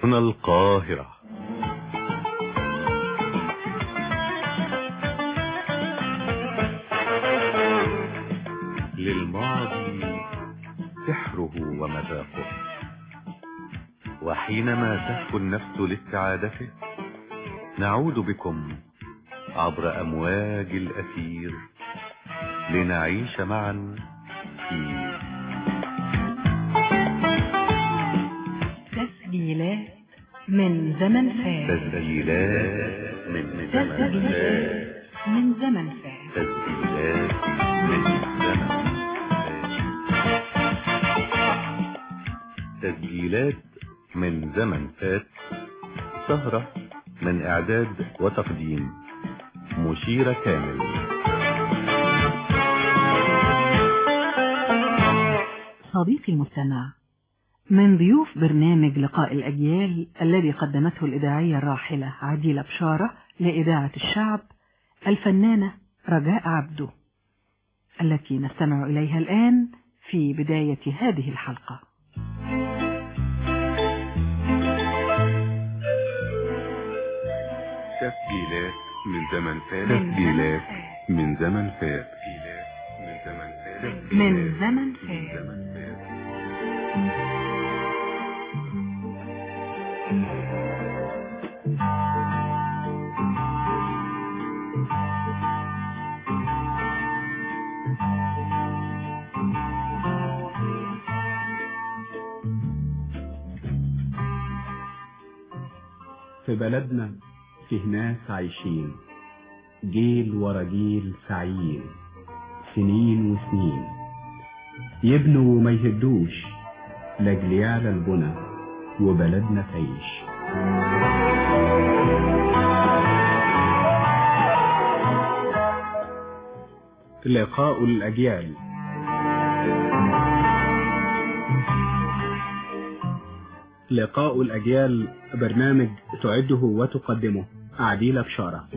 هنا القاهرة للماضي سحره ومذاقه وحينما تهفو النفس لاستعادته نعود بكم عبر أمواج الأثير لنعيش معا في تسجيلات من زمن فات تسجيلات من زمن تسجيلات فات من زمن فات تسجيلات من زمن فات تسجيلات من زمن فات سهرة من إعداد وتقديم مشيرة كامل صديقي المستمع من ضيوف برنامج لقاء الأجيال الذي قدمته الإذاعية الراحلة عديلة بشارة لإذاعة الشعب الفنانة رجاء عبده التي نستمع إليها الآن في بداية هذه الحلقة تسجيلات من زمن فات من تسجيلات زمن من زمن فات تسجيلات من زمن فات من زمن من فات زمن فات في بلدنا فيه ناس عايشين جيل ورا جيل سعيين سنين وسنين يبنوا وما يهدوش لاجل يعلى البنى وبلدنا تعيش لقاء الأجيال لقاء الأجيال برنامج تعده وتقدمه عديلة بشارة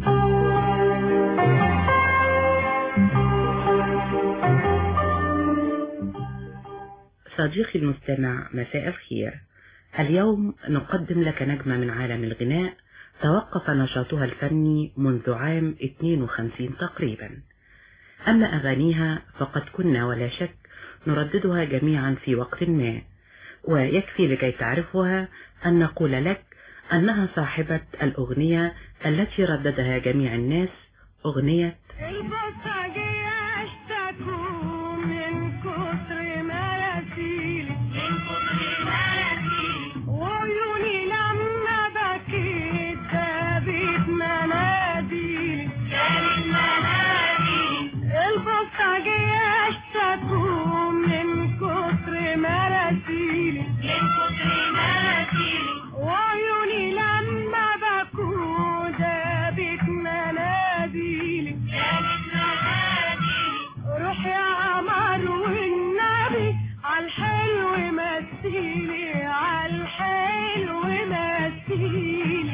صديقي المستمع مساء الخير اليوم نقدم لك نجمة من عالم الغناء توقف نشاطها الفني منذ عام 52 تقريبا أما أغانيها فقد كنا ولا شك نرددها جميعا في وقت ما ويكفي لكي تعرفها أن نقول لك أنها صاحبة الأغنية التي رددها جميع الناس أغنية البطاقية اشتكوا من كتر مراسيل من كتر مراسيل وعيوني لما بكيت جابت مناديل جابت مناديل البطاقية اشتكوا من كتر مراسيل من كتر مراسيل وعيوني لما بكوا جابت مناديل روح يا قمر والنبي عالحلو مثيلي عالحلو مثيلي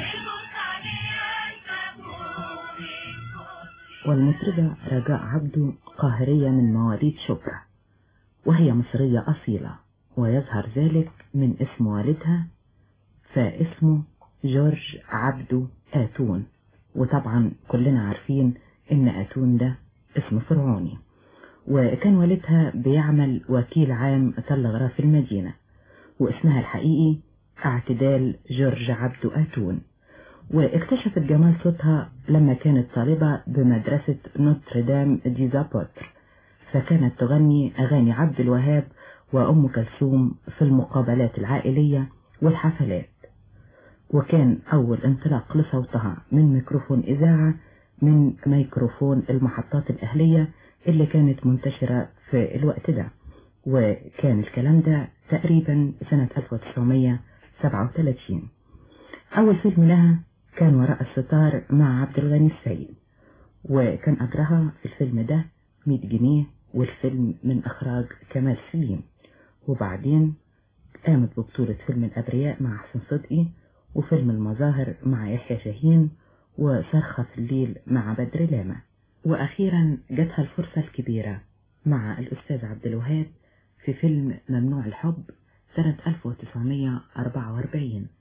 والمطربة رجاء عبده قاهرية من مواليد شبرا وهي مصرية أصيلة ويظهر ذلك من اسم والدها فاسمه جورج عبده آتون وطبعا كلنا عارفين ان آتون ده اسم فرعوني وكان والدها بيعمل وكيل عام تلغراف المدينة واسمها الحقيقي اعتدال جورج عبده آتون واكتشفت جمال صوتها لما كانت طالبة بمدرسة نوتردام دي زابوتر فكانت تغني أغاني عبد الوهاب وأم كلثوم في المقابلات العائلية والحفلات وكان أول انطلاق لصوتها من ميكروفون إذاعة من ميكروفون المحطات الأهلية اللي كانت منتشرة في الوقت ده وكان الكلام ده تقريبا سنة 1937 أول فيلم لها كان وراء الستار مع عبد الغني السيد وكان أجرها في الفيلم ده 100 جنيه والفيلم من إخراج كمال سليم وبعدين قامت ببطولة فيلم الأبرياء مع حسن صدقي وفيلم المظاهر مع يحيى شاهين وصرخة في الليل مع بدر لاما وأخيرا جاتها الفرصة الكبيرة مع الأستاذ عبد الوهاب في فيلم ممنوع الحب سنة 1944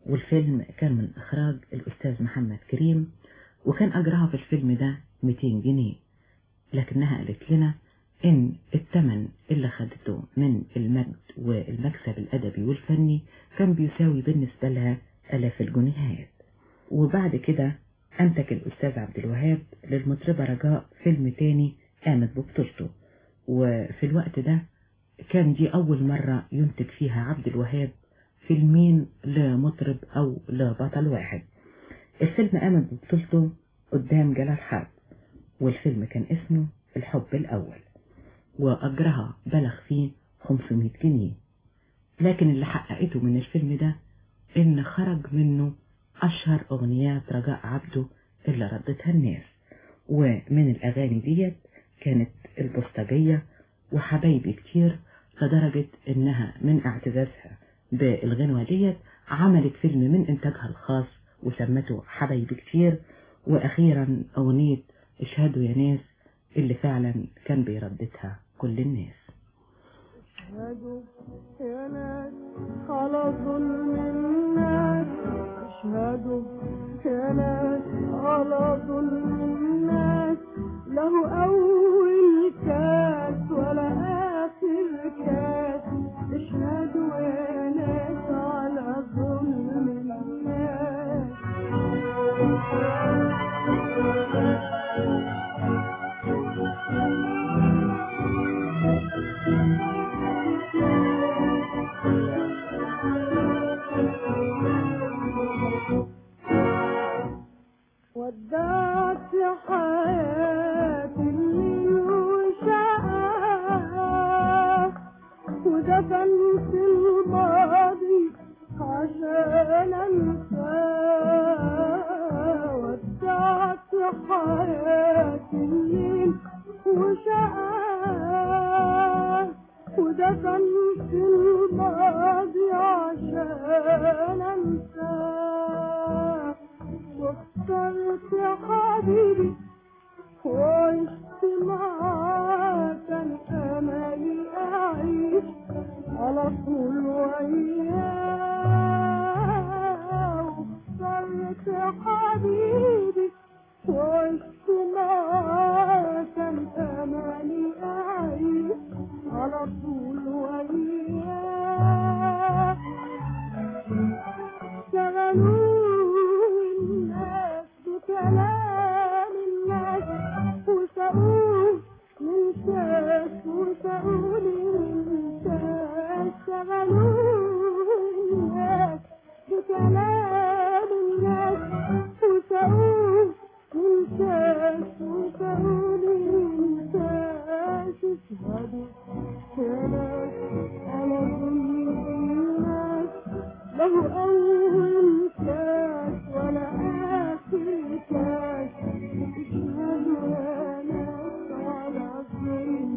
والفيلم كان من إخراج الأستاذ محمد كريم وكان أجرها في الفيلم ده 200 جنيه لكنها قالت لنا إن الثمن اللي خدته من المجد والمكسب الأدبي والفني كان بيساوي بالنسبة لها آلاف الجنيهات وبعد كده أنتج الأستاذ عبد الوهاب للمطربة رجاء فيلم تاني قامت ببطولته وفي الوقت ده كان دي أول مرة ينتج فيها عبد الوهاب فيلمين لمطرب أو لبطل واحد الفيلم قامت ببطولته قدام جلال حرب والفيلم كان اسمه الحب الأول وأجرها بلغ فيه 500 جنيه لكن اللي حققته من الفيلم ده إن خرج منه أشهر أغنيات رجاء عبده اللي ردتها الناس ومن الأغاني ديت كانت البوسطجية وحبايبي كتير لدرجة إنها من اعتزازها بالغنوة ديت عملت فيلم من إنتاجها الخاص وسمته حبايبي كتير وأخيرا أغنية اشهدوا يا ناس اللي فعلا كان بيرددها كل الناس اشهدوا يا ناس على ظلم الناس اشهدوا يا ناس على ظلم الناس له أول كاس ولا آخر كاس اشهدوا يا ناس على ظلم الناس ودعت حياتي اللي وشقاها ودفنت الماضي عشان انساه ودعت حياتي اللي وشقاها ودفنت الماضي عشان انساه واخترت يا حبيبي وعشت معاك كان املي اعيش على طول وياه واخترت يا حبيبي وعشت معاك كان املي اعيش على طول وياه شغلوني الناس بكلام الناس وسأقول من شاف وسأقول من شاف شغلوني الناس بكلام الناس وسأقول من شاف وسأقول من شاف اشهدوا يا ناس على ظلم الناس له أول كاس ولا آخر كاس اشهدوا يا ناس على ظلم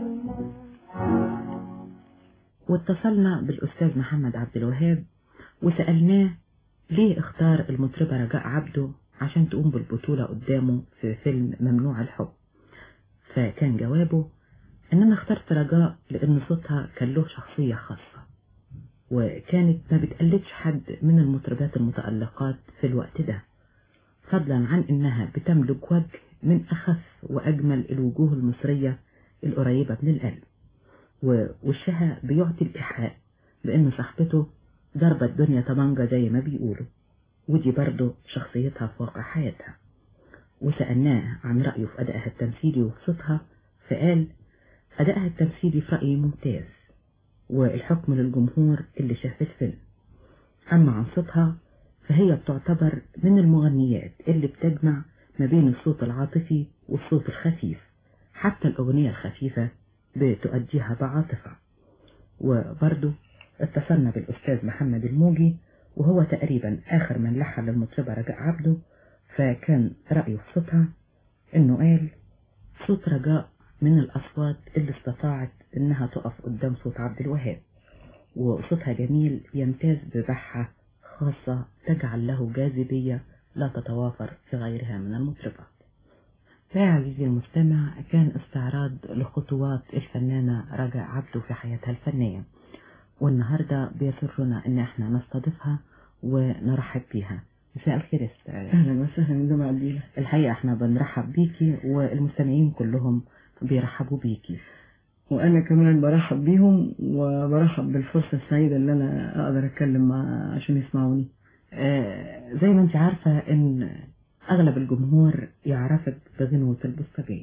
واتصلنا بالأستاذ محمد عبد الوهاب وسألناه ليه اختار المطربة رجاء عبده عشان تقوم بالبطولة قدامه في فيلم ممنوع الحب فكان جوابه ان انا اخترت رجاء لان صوتها كان له شخصية خاصة وكانت ما بتقلدش حد من المطربات المتألقات في الوقت ده فضلا عن انها بتملك وجه من اخف واجمل الوجوه المصرية القريبة من القلب ووشها بيعطي الإيحاء بأن صاحبته ضربة الدنيا طبنجة زي ما بيقولوا ودي برضه شخصيتها في واقع حياتها وسألناه عن رأيه في أدائها التمثيلي وفي صوتها فقال أدائها التمثيلي في رأيي ممتاز والحكم للجمهور اللي شاف الفيلم أما عن صوتها فهي بتعتبر من المغنيات اللي بتجمع ما بين الصوت العاطفي والصوت الخفيف حتى الأغنية الخفيفة بتؤديها بعاطفة وبرضه اتصلنا بالأستاذ محمد الموجي وهو تقريبا آخر من لحن للمطربة رجاء عبده فكان رأيه في صوتها إنه قال صوت رجاء من الأصوات اللي استطاعت إنها تقف قدام صوت عبد الوهاب وصوتها جميل يمتاز ببحة خاصة تجعل له جاذبية لا تتوافر في غيرها من المطربات يا عزيزي المستمع كان استعراض لخطوات الفنانة رجاء عبده في حياتها الفنية والنهاردة بيسرنا ان احنا نستضيفها ونرحب بيها مساء الخير يا ست علا. اهلا وسهلا مدام عبديلة الحقيقة احنا بنرحب بيكي والمستمعين كلهم بيرحبوا بيكي وانا كمان برحب بيهم وبرحب بالفرصة السعيدة اللي انا اقدر اتكلم مع عشان يسمعوني آه، زي ما انت عارفة ان اغلب الجمهور يعرفك بغنوة البوسطجية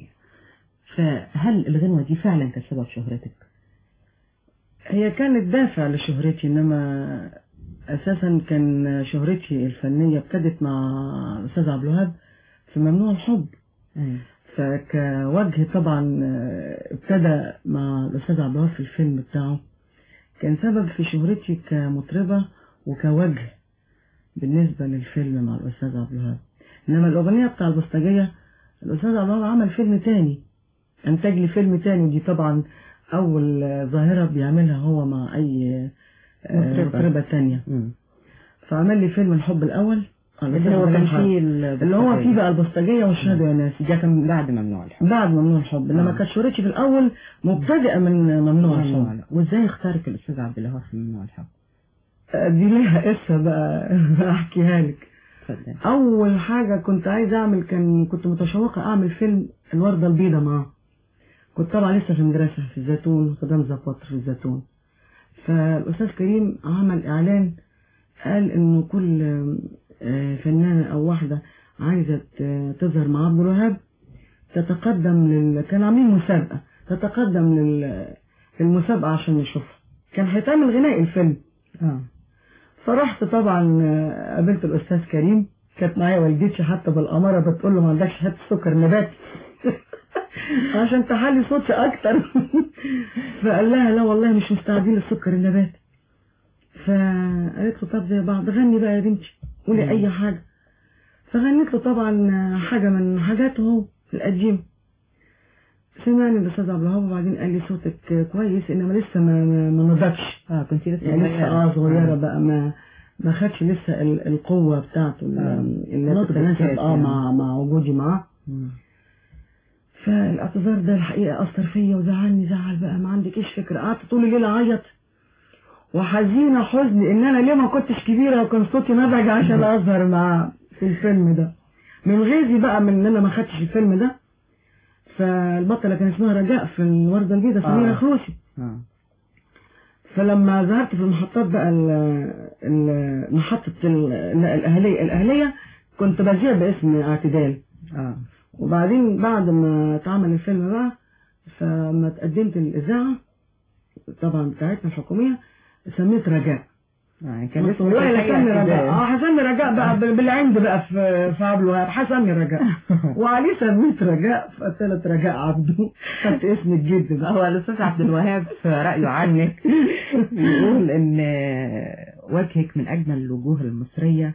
فهل الغنوة دي فعلا كانت سبب شهرتك؟ هي كانت دافع لشهرتي انما اساسا كان شهرتي الفنية ابتدت مع الاستاذ عبد الوهاب في ممنوع الحب أيوة. فكوجه طبعا آه، ابتدى مع الاستاذ عبد الوهاب في الفيلم بتاعه كان سبب في شهرتي كمطربة وكوجه بالنسبة للفيلم مع الأستاذ عبد الوهاب إنما الأغنية بتاع البوسطجية الأستاذ عبد الوهاب عمل فيلم تاني أنتج لي فيلم تاني دي طبعا أول آه، ظاهرة بيعملها هو مع أي آه، مطربة. مطربة تانية مم. فعمل لي فيلم الحب الأول اللي هو كان فيه اللي هو فيه بقى البوسطجية والشهادة يا ناس ده كان بعد ممنوع الحب بعد ممنوع الحب انما آه. كانت شهرتي في الاول مبتدئه من ممنوع ممنوع الحب الحب وازاي اختارك الاستاذ عبد الوهاب في ممنوع الحب؟ آه، دي ليها قصه بقى احكيها لك اتفضل اول حاجه كنت عايزه اعمل كان كنت متشوقه اعمل فيلم الورده البيضاء معاه كنت طبعا لسه في المدرسه في الزيتون قدام زباط في الزيتون فالاستاذ كريم عمل اعلان قال انه كل آه، فنانه او واحده عايزه ت- تظهر مع عبد الوهاب تتقدم لل... كان عاملين مسابقه تتقدم لل... للمسابقه عشان نشوفها كان هيتعمل غنائي الفيلم اه فرحت طبعا آه، قابلت الاستاذ كريم كانت معايا والدتي حتى بالاماره بتقول له ما عندكش حته سكر نباتي عشان تحلي صوتي اكتر فقال لها لا والله مش مستعدين للسكر النباتي فقالت له طب زي بعض غني بقى يا بنتي قولي اي حاجه فغنيت له طبعا آه، حاجه من حاجاته هو القديم سمعني الاستاذ عبد الوهاب وبعدين قال لي صوتك آه، كويس انما لسه ما ما ما نضجش اه كنت لسه يعني لسه اه صغيرة آه. بقى ما ما خدش لسه ال- القوة بتاعته ال- آه. اللي نضج تتناسب كافي اه يعني. مع مع وجودي معاه مم. فالاعتذار ده الحقيقة أثر فيا وزعلني زعل بقى ما عندكيش فكرة قعدت طول الليل أعيط وحزينة حزن إن أنا ليه ما كنتش كبيرة وكان صوتي نضج عشان أظهر مع في الفيلم ده من غيظي بقى من إن أنا ما خدتش الفيلم ده فالبطلة كان اسمها رجاء في الوردة البيضاء سميرة آه. خلوصي اه فلما ظهرت في المحطات بقى ال- ال- محطة ال- الأهلية الأهلية كنت بذيع باسم اعتدال اه وبعدين بعد ما اتعمل الفيلم بقى فما تقدمت الإذاعة طبعا بتاعتنا الحكومية سميت رجاء يعني كان اسمه والله لا الحقيقة سمي رجاء كده. اه هسمي رجاء بقى بال- بالعند بقى في في عبد الوهاب هسمي رجاء وعليه سميت رجاء فقلت رجاء عبده خدت اسم الجد بقى هو الاستاذ عبد الوهاب في رايه عنك بيقول ان وجهك من اجمل الوجوه المصريه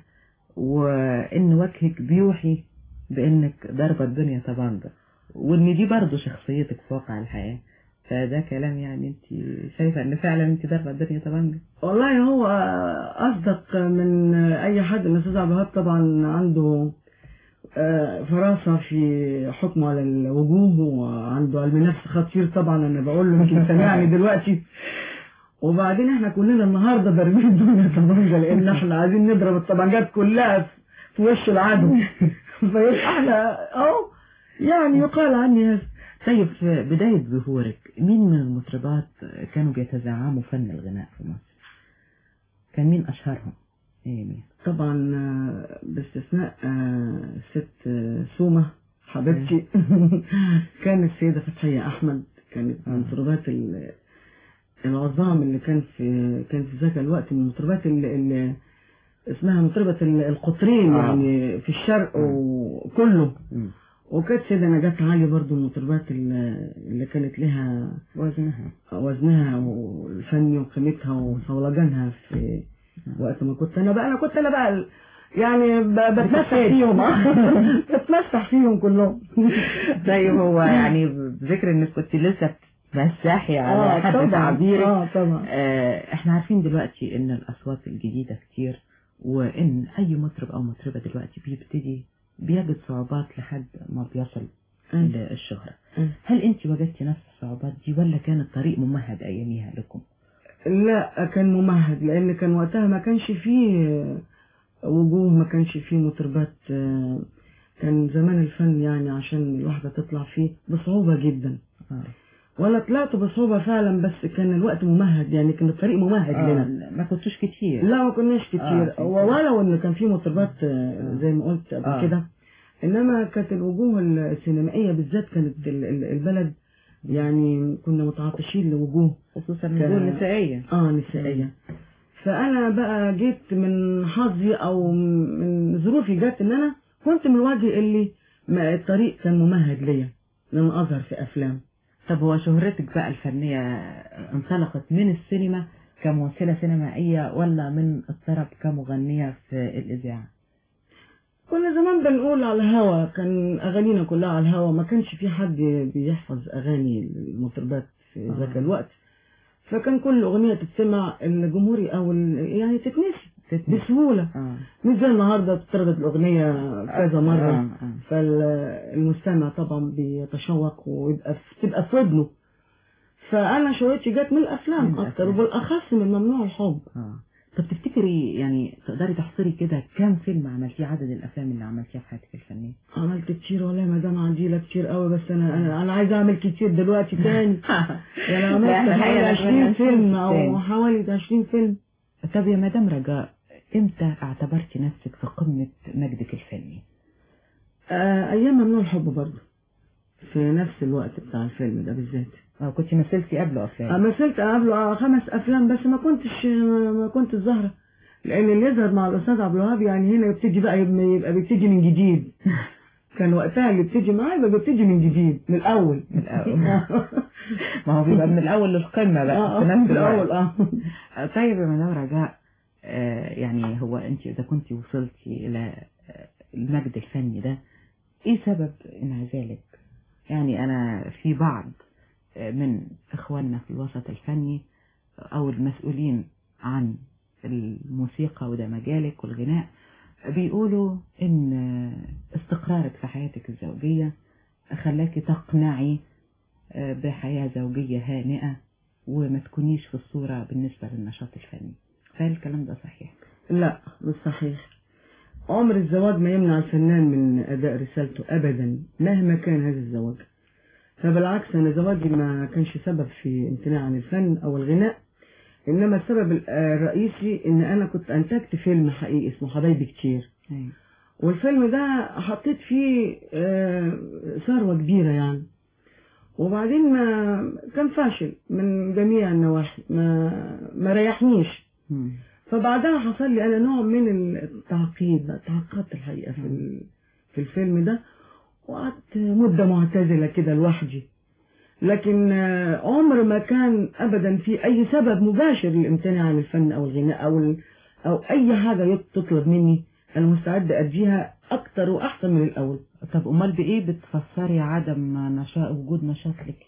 وان وجهك بيوحي بانك ضربة الدنيا طبعا ده وان دي برضه شخصيتك في واقع الحياه فده كلام يعني انت شايفه ان فعلا انت ضربة الدنيا طبعا والله هو أصدق من أي حد الأستاذ عبد الوهاب طبعا عنده آه، فراسة في حكمه على الوجوه وعنده علم نفس خطير طبعا أنا بقول له يمكن سامعني دلوقتي وبعدين احنا كلنا النهارده ضاربين الدنيا طبنجة لأن احنا عايزين نضرب الطبنجات كلها في وش العدو فيبقى احنا أهو يعني يقال عني هذا طيب في بداية ظهورك مين من المطربات كانوا بيتزعموا فن الغناء في مصر؟ كان مين أشهرهم؟ إيه مين؟ طبعا آه، باستثناء آه، ست آه، سومة حبيبتي كانت السيدة فتحية أحمد كانت من آه. مطربات ال- العظام اللي كان في كان في ذاك الوقت من المطربات اللي, اللي اسمها مطربة ال- القطرين آه. يعني في الشرق وكله مم. وكانت سيدة نجاة علي برضو من المطربات اللي اللي كانت لها وزنها وزنها والفني وقيمتها وصولجانها في وقت ما كنت انا بقى انا كنت انا بقى ال- يعني ب- بتمسح فيهم بتمسح فيهم كلهم طيب هو يعني بذكر انك كنت لسه بتمسحي على حد طبعا تعبيرك اه طبعا آه احنا عارفين دلوقتي ان الاصوات الجديدة كتير وان اي مطرب او مطربة دلوقتي بيبتدي بيجد صعوبات لحد ما بيصل أي. للشهرة أي. هل انت وجدتي نفس الصعوبات دي ولا كان الطريق ممهد اياميها لكم؟ لا كان ممهد لان كان وقتها ما كانش فيه وجوه ما كانش فيه مطربات آه، كان زمان الفن يعني عشان الواحدة تطلع فيه بصعوبة جدا آه. ولا طلعت بصعوبة فعلا بس كان الوقت ممهد يعني كان الطريق ممهد آه. لنا ما كنتوش كتير لا ما كناش كتير آه، في- ولو ان كان في مطربات آه، زي ما قلت قبل آه. كده انما كانت الوجوه السينمائية بالذات كانت ال- ال- البلد يعني كنا متعطشين لوجوه خصوصا كان- الوجوه النسائية اه نسائية فانا بقى جيت من حظي او من ظروفي جت ان انا كنت من الوجه اللي ما الطريق كان ممهد ليا ان انا اظهر في افلام طب هو شهرتك بقى الفنية انطلقت من السينما كممثلة سينمائية ولا من الطرب كمغنية في الإذاعة؟ كنا زمان بنقول على الهوا كان اغانينا كلها على الهوا ما كانش في حد بيحفظ اغاني المطربات في آه. ذاك الوقت فكان كل اغنيه تتسمع الجمهوري او ال- يعني تتنسي بسهوله آه. مش زي النهارده بتردد الاغنيه كذا مره آه. آه. فالمستمع طبعا بيتشوق ويبقى في- تبقى في ودنه فانا شويتي جت من من الافلام الأفلام. اكتر وبالاخص من ممنوع الحب آه. طب تفتكري يعني تقدري تحصري كده كام فيلم عملتيه عدد الأفلام اللي عملتيها في حياتك الفنية؟ عملت كتير والله ما دام عندي كتير قوي بس انا انا انا عايزه اعمل كتير دلوقتي تاني يعني عملت لا، إحنا حوالي الحقيقة 20 نتمنى فيلم نشوف او تاني. حوالي 20 فيلم طب يا مدام رجاء امتى اعتبرتي نفسك في قمة مجدك الفني؟ آه ايام ممنوع الحب برضه في نفس الوقت بتاع الفيلم ده بالذات اه كنت مثلتي قبله آه، افلام مثلت قبله آه، خمس افلام بس ما كنتش ما كنت ظاهره لان اللي يظهر مع الاستاذ عبد الوهاب يعني هنا يبتدي بقى يبقى يبقى بيبتدي من جديد كان وقتها اللي بيبتدي معاه يبقى بيبتدي من جديد من الاول من الأول. ما هو بيبقى من الاول للقمة بقى اه في آه، نفس في الاول الوقت اه طيب يا مدام رجاء آه، يعني هو انت اذا كنت وصلتي الى آه، المجد الفني ده ايه سبب انعزالك يعني انا في بعض آه، من اخواننا في الوسط الفني او المسؤولين عن الموسيقى وده مجالك والغناء بيقولوا ان آه، استقرارك في حياتك الزوجية خلاكي تقنعي آه، بحياة زوجية هانئة وما تكونيش في الصورة بالنسبة للنشاط الفني فهل الكلام ده صحيح؟ لا مش صحيح عمر الزواج ما يمنع الفنان من أداء رسالته أبدا مهما كان هذا الزواج فبالعكس أنا زواجي ما كانش سبب في امتناع عن الفن أو الغناء إنما السبب ال- الرئيسي إن أنا كنت أنتجت فيلم حقيقي اسمه حبايبي كتير أيوة. والفيلم ده حطيت فيه آه، ثروة كبيرة يعني وبعدين ما كان فاشل من جميع النواحي ما ما ريحنيش مم. فبعدها حصل لي انا نوع من التعقيد بقى تعقدت الحقيقه في ال- في الفيلم ده وقعدت مده معتزله كده لوحدي لكن آه، عمر ما كان ابدا في اي سبب مباشر للامتناع عن الفن او الغناء او ال- او اي حاجه يط- تطلب مني انا مستعد اديها اكتر واحسن من الاول طب امال بايه بتفسري عدم نشاط وجود نشاط لك؟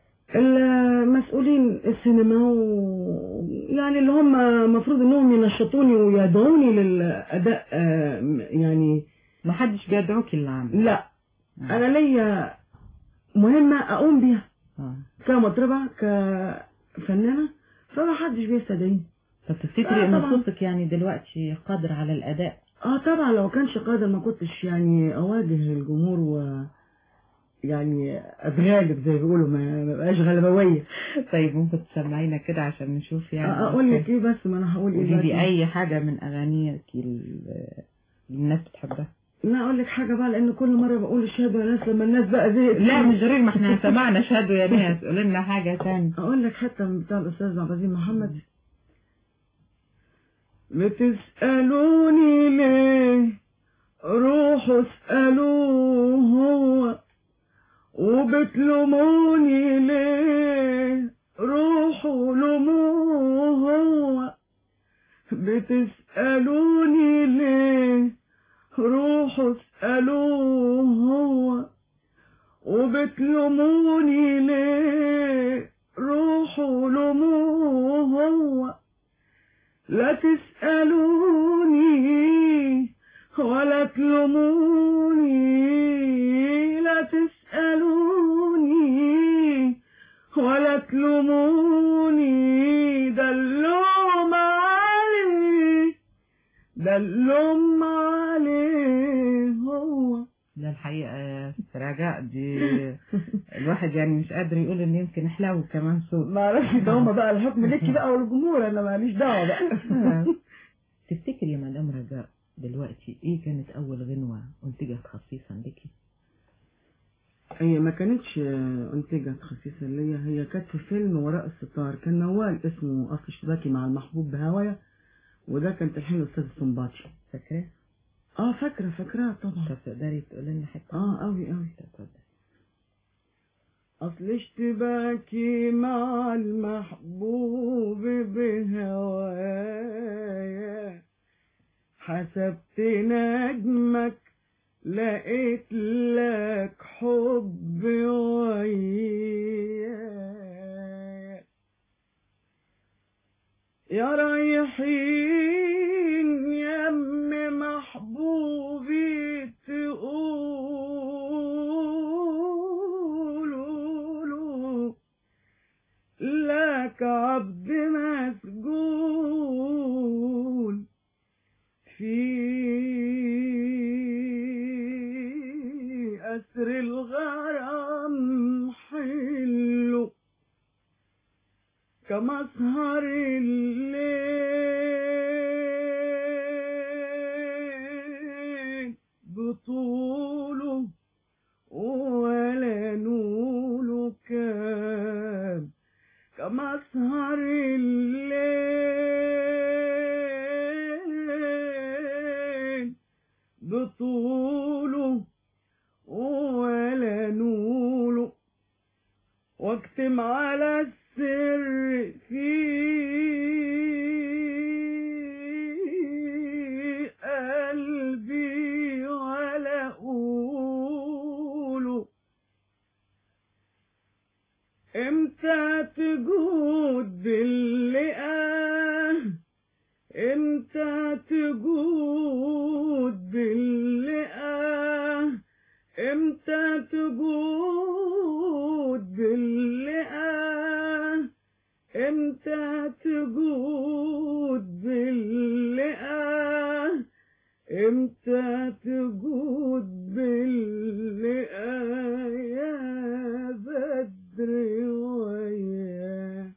المسؤولين السينما و... يعني اللي هم المفروض انهم ينشطوني ويدعوني للاداء آه، يعني ما حدش بيدعوكي اللي عامل لا انا ليا مهمة اقوم بيها آه. كمطربة كفنانة فما حدش بيستدعيني طب تفتكري آه، ان طبعاً. صوتك يعني دلوقتي قادر على الاداء؟ اه طبعا لو كانش قادر ما كنتش يعني اواجه الجمهور و يعني اتغالب زي ما بيقولوا ما ما بقاش غلبوية طيب ممكن تسمعينا كده عشان نشوف يعني آه، اقول لك ايه بس ما انا هقول ايه قولي لي دلوقتي. اي حاجة من اغانيك ال- اللي الناس بتحبها لا اقول لك حاجة بقى لان كل مرة بقول اشهد يا ناس لما الناس بقى زهقت لا مش غير ما احنا سمعنا شهدوا يا ناس قولوا لنا حاجة تانية اقول لك حتى من بتاع الاستاذ عبد العزيز محمد بتسألوني ليه روحوا اسألوه هو وبتلوموني ليه روحوا لوموه هو بتسألوني ليه روحوا اسألوه هو وبتلوموني ليه روحوا لوموه هو لا تسألوني ولا تلوموني لا تسألوني ولا تلوموني ده اللوم علي ده اللوم عليه هو لا الحقيقة يا ست رجاء دي الواحد يعني مش قادر يقول ان يمكن احلو كمان صوت ما اعرفش ده هما بقى الحكم ليكي بقى والجمهور انا ماليش دعوه بقى تفتكري يا مدام رجاء دلوقتي ايه كانت اول غنوة انتجت خصيصا ليكي هي ما كانتش انتجت خصيصا ليا هي كانت في فيلم وراء الستار كان موال اسمه اصل اشتباكي مع المحبوب بهوايا وده كان تلحين الاستاذ السنباطي فاكراه اه فاكره فاكراه طبعا طب تقدري تقولي لنا حته اه قوي قوي اتفضل أصل اشتباكي مع المحبوب بهوايا حسبت نجمك لقيت لك حب وياك يا رايحين يم محبوبي تقولوا لك عبد مسجون في أسر الغرام حلو كمسهر الليل بطوله ولا نوله كان كمسهر الليل بطوله ولا نوله واكتم على السر في قلبي ولا أقوله امتى تجود باللقاه امتى تجود باللقاه امتى تجود باللقاه امتى تجود باللقاه امتى تجود باللقاه يا بدر ويا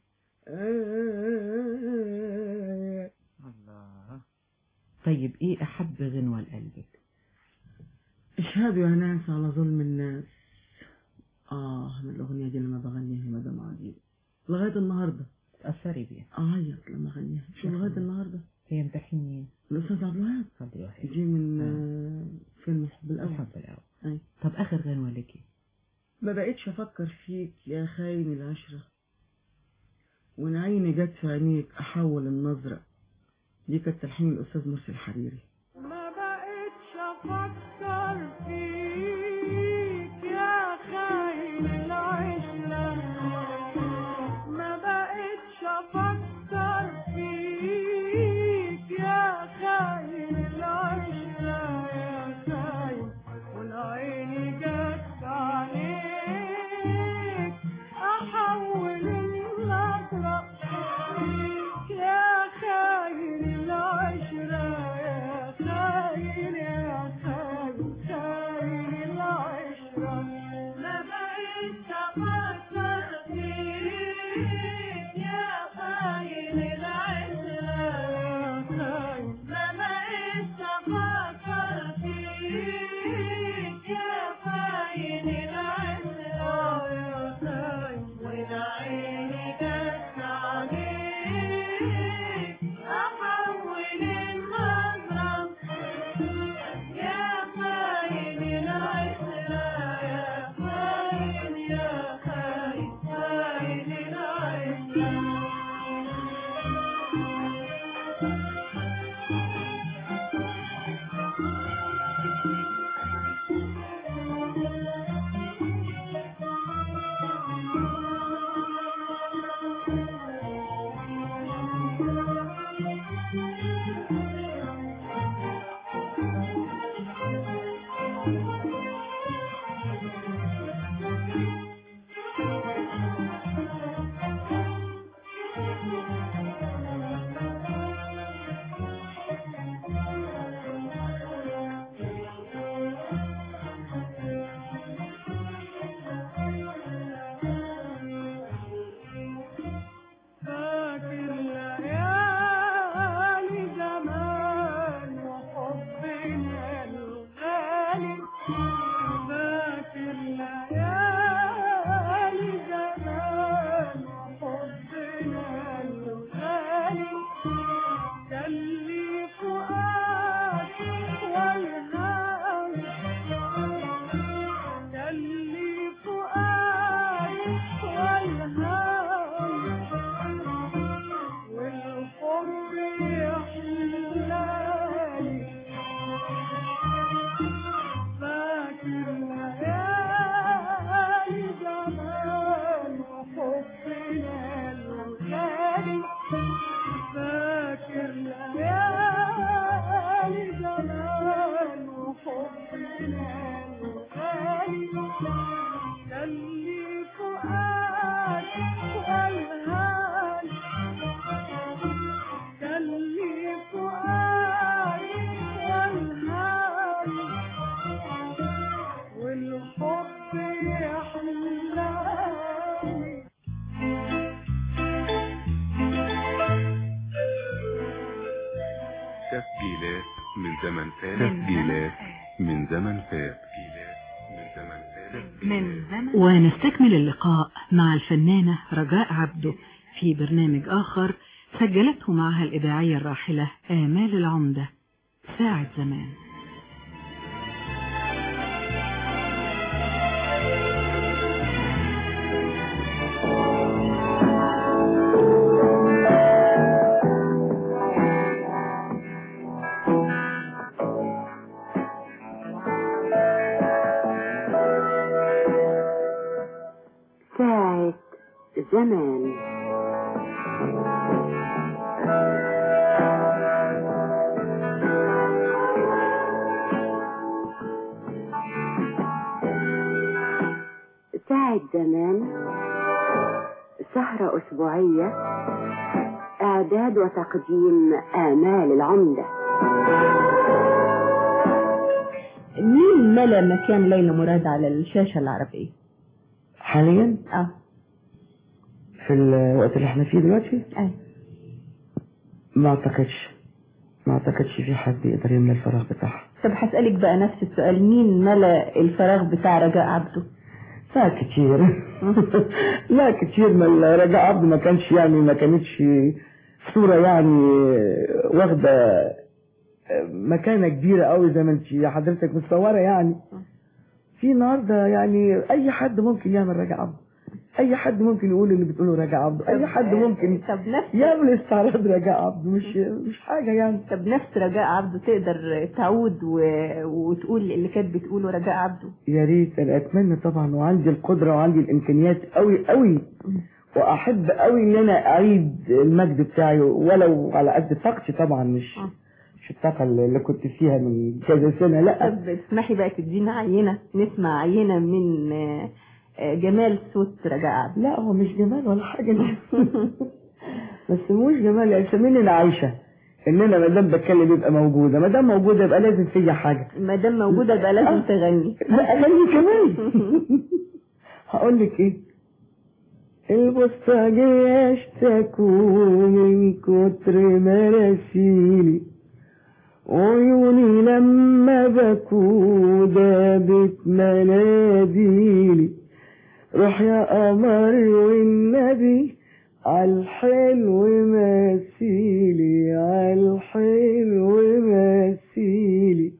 آية الله طيب ايه احب غنوة لقلبك اشهدوا يا ناس على ظلم الناس اه من الاغنيه دي لما بغنيها يا مدام عديل لغايه النهارده تأثري بيها اعيط لما اغنيها شو لغايه النهارده هي امتحن مين الاستاذ عبد الوهاب اتفضلي واحد دي من آه، فيلم الحب الاول الحب الاول أي. طب اخر غنوة ليكي ما بقتش افكر فيك يا خاين العشره وان عيني جت في عينيك احول النظره دي كانت تلحين الاستاذ مرسي الحريري ما بقتش افكر فيك يا خاين العشرة ما بقتش افكر فيك يا خاين العشرة يا خاين والعين جت عليك احول النظرة يا خاين العشرة يا خاين يا خاين خاين العشرة من زمن فات تسجيلات من زمن فات تسجيلات من زمن فات من زمن ونستكمل اللقاء مع الفنانة رجاء عبده في برنامج آخر سجلته معها الإذاعية الراحلة آمال العمدة ساعة زمان ساعة زمان ساعة زمان سهرة أسبوعية إعداد وتقديم آمال العمدة مين ملا مكان ليلى مراد على الشاشة العربية؟ حاليا اه في الوقت اللي احنا فيه دلوقتي اي ما اعتقدش ما اعتقدش في حد يقدر يملى الفراغ بتاعها طب هسألك بقى نفس السؤال مين ملا الفراغ بتاع رجاء عبده؟ لا كتير لا كتير ما رجاء عبد ما كانش يعني ما كانتش صورة يعني واخدة مكانة كبيرة قوي زي ما انت حضرتك متصورة يعني في النهارده يعني اي حد ممكن يعمل رجاء عبد اي حد ممكن يقول اللي بتقوله رجاء عبد اي حد ممكن طب نفس يعمل استعراض رجاء عبد مش مش حاجة يعني طب نفس رجاء عبده تقدر تعود و... وتقول اللي كانت بتقوله رجاء عبده يا ريت انا اتمنى طبعا وعندي القدره وعندي الامكانيات قوي قوي واحب قوي ان انا اعيد المجد بتاعي ولو على قد طاقتي طبعا مش آه. مش الطاقه اللي كنت فيها من كذا سنه لا طب تسمحي بقى تدينا عينة نسمع عينة من آه، آه، جمال صوت رجاء عبده لا هو مش جمال ولا حاجه بس مش جمال يعني سميني انا عايشه ان انا ما دام بتكلم يبقى موجوده ما دام موجوده يبقى لازم فيا حاجه ما دام موجودة بقى لازم تغني لا اغني كمان هقول لك ايه البوسطجية اشتكوا من كتر مراسيلي عيوني لما بكوا دابت مناديلي روح يا قمر والنبي عالحلو مثيلي عالحلو مثيلي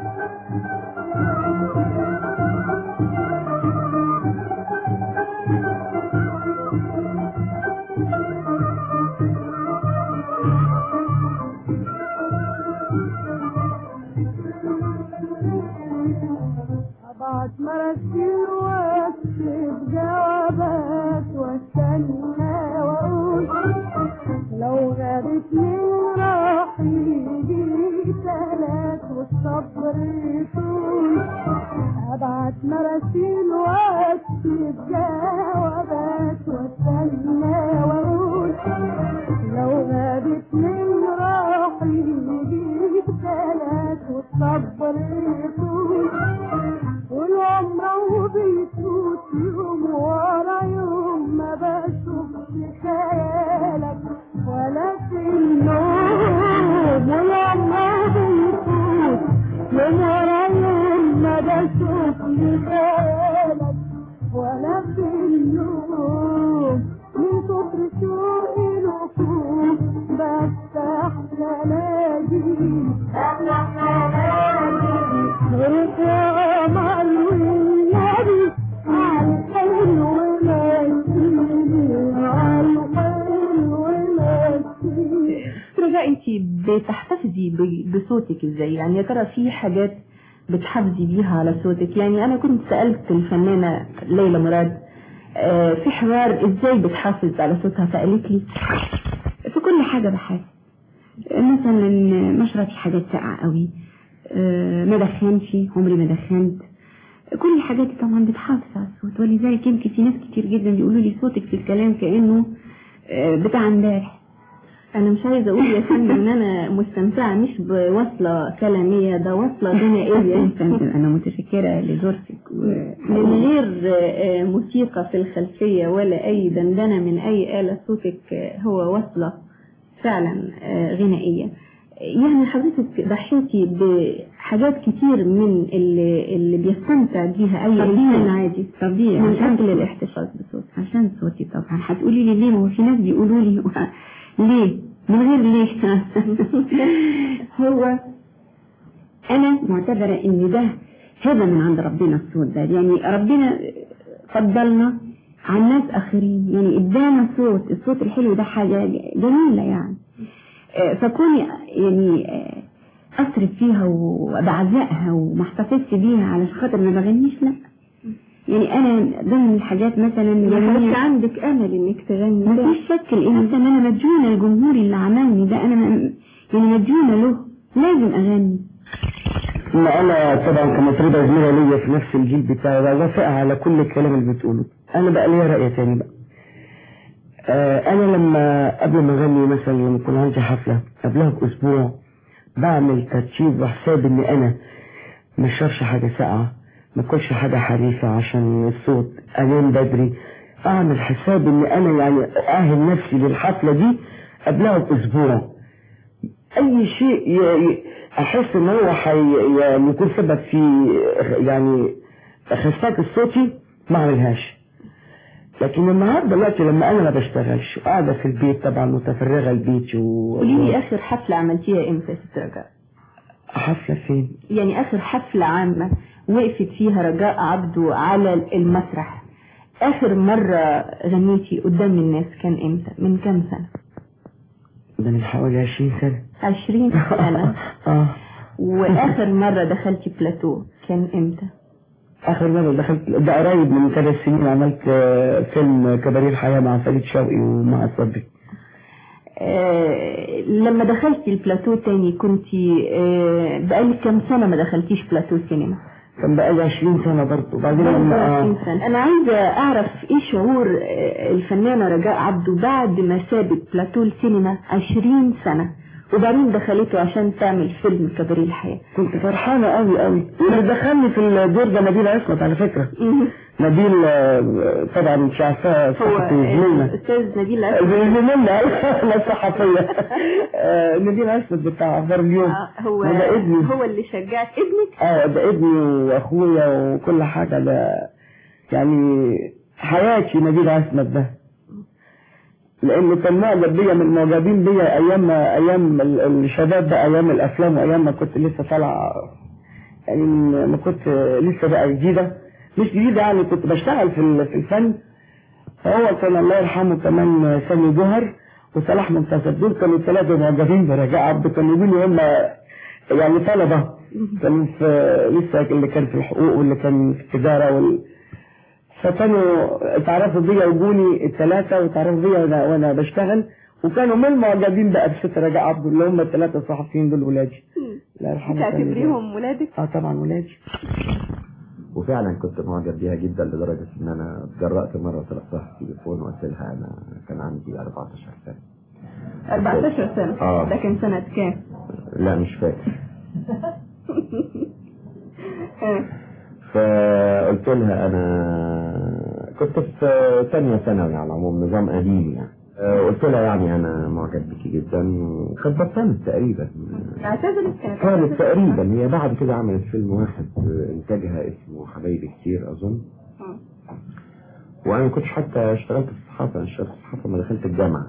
أبعت مراسيل واكتب جوابات واستنى واقول لو غابت من راح يجي تلات والصبر يطول أبعت مراسيل واكتب جوابات واستنى واقول لو غابت من راح يجي تلات والصبر يطول والعمر بيفوت يوم ورا يوم ما بشوفش خيالك ولا في النوم والعمر بيفوت يوم ورا يوم ما بشوفش خيالك ولا في النوم من كتر شوقي لكم بفتح جنادي بفتح جنادي غيرك يا قمر والنبي عالحلو مسيني عالحلو مسيني رجاء انت بتحتفظي ب- بصوتك ازاي يعني يا ترى في حاجات بتحافظي بيها على صوتك يعني انا كنت سألت الفنانة ليلى مراد آه، في حوار ازاي بتحافظ على صوتها فقالت لي في كل حاجة بحاجة مثلا ما اشربش حاجات ساقعة قوي آه، ما دخنش عمري ما دخنت كل الحاجات دي طبعا بتحافظ على الصوت ولذلك يمكن في ناس كتير جدا بيقولوا لي صوتك في الكلام كأنه آه، بتاع امبارح انا مش عايزه اقول يا فندم ان انا مستمتعه مش بوصله كلاميه ده وصله غنائيه انا متشكرة لزورتك و- من غير آه، موسيقى في الخلفيه ولا اي دندنه من اي اله صوتك آه، هو وصله فعلا آه، غنائيه يعني حضرتك ضحيتي بحاجات كتير من اللي, اللي بيستمتع بيها أي طبيعي. إنسان عادي طبيعي من عشان أجل الاحتفاظ بصوته عشان صوتي طبعا هتقولي لي ليه ما هو في ناس بيقولوا لي ليه من غير ليه هو انا معتبره ان ده هبه من عند ربنا الصوت ده يعني ربنا فضلنا عن ناس اخرين يعني ادانا صوت الصوت الحلو ده حاجه جميله يعني آه، فكوني يعني آه، اصرف فيها وبعزقها وما احتفظش بيها علشان خاطر ما بغنيش لا يعني انا ضمن الحاجات مثلا يعني يعني حضرتك عندك أمل إنك تغني ما فيش شك لان مثلا انا مديونه الجمهور اللي عملني ده انا م- يعني مديونه له لازم اغني ما انا طبعا كمطربه زميله ليا في نفس الجيل بتاعي بوافق على كل الكلام اللي بتقوله انا بقى ليا راي تاني بقى آه انا لما قبل ما اغني مثلا لما يكون عندي حفله قبلها باسبوع بعمل ترتيب وحساب ان انا ما اشربش حاجه ساقعه ما اكلش حاجه حريفه عشان الصوت انام بدري اعمل حساب ان انا يعني ااهل نفسي للحفله دي قبلها باسبوع اي شيء ي- ي- احس ان هو حي يعني يكون سبب في يعني خفاك الصوتي ما اعملهاش لكن النهارده دلوقتي لما انا ما بشتغلش وقاعده في البيت طبعا متفرغه لبيتي و قولي لي آخر حفلة عملتيها إمتى يا ست رجاء؟ حفله فين؟ يعني آخر حفلة عامة وقفت فيها رجاء عبده على المسرح آخر مرة غنيتي قدام الناس كان إمتى؟ من كام سنة؟ ده من حوالي 20 سنه عشرين سنة اه وآخر مرة دخلتي بلاتو كان إمتى؟ اخر مره دخلت ده قريب من ثلاث سنين عملت آه، فيلم كباريه الحياه مع فريد شوقي ومع صبري آه لما دخلتي البلاتو تاني كنتي آه بقالك كام سنة ما دخلتيش بلاتو سينما؟ كان بقالي 20 سنه برضه وبعدين بعد لما 20 آه سنة. أنا عايزة أعرف إيه شعور آه، الفنانة رجاء عبده بعد ما سابت بلاتو السينما 20 سنة وبعدين دخلته عشان تعمل فيلم كباريه الحياة كنت فرحانه قوي قوي واللي دخلني في الدور ده نبيل عصمت على فكره نبيل آه، طبعا مش عارفاه هو صحفي زميلنا الأستاذ نبيل أسد زميلنا انا صحفيه آه، نبيل عصمت بتاع اخبار اليوم آه، هو وده ابني هو اللي شجعك ابنك اه ده ابني واخويا وكل حاجه ده يعني حياتي نبيل عصمت ده لانه كان معجب بيا من المعجبين بيا ايام ما ايام ال- الشباب بقى ايام الافلام وايام ما كنت لسه طالع يعني ما كنت لسه بقى جديده مش جديده يعني كنت بشتغل في ال- في الفن فهو كان الله يرحمه كمان سامي جوهر وصلاح منتصر دول كانوا الثلاثه معجبين برجاء عبده كانوا يقولوا هم يعني طلبه كانوا في لسه اللي كان في الحقوق واللي كان في التجاره وال فكانوا اتعرفوا بيا وجوني الثلاثه واتعرفوا بيا وانا وانا بشتغل وكانوا من المعجبين بقى بست رجاء عبده اللي هم الثلاثه الصحفيين دول ولادي الله يرحمه سامي جوهر. تعتبريهم ولادك اه طبعا ولادي وفعلا كنت معجب بيها جدا لدرجة ان انا اتجرأت مرة طلبتها في التليفون وقلت لها انا كان عندي 14 سنة 14 سنة آه. ده كان سنة كام؟ لا مش فاكر آه. فقلت لها انا كنت في ثانية ثانوي على العموم نظام قديم يعني آه، قلت لها يعني انا معجب بيكي جدا وكانت بطلت تقريبا اعتذرت كانت كانت تقريبا هي بعد كده عملت فيلم واحد آه، انتاجها اسمه حبايبي كتير اظن آه. وانا ما كنتش حتى اشتغلت في الصحافه انا اشتغلت في الصحافه لما دخلت الجامعه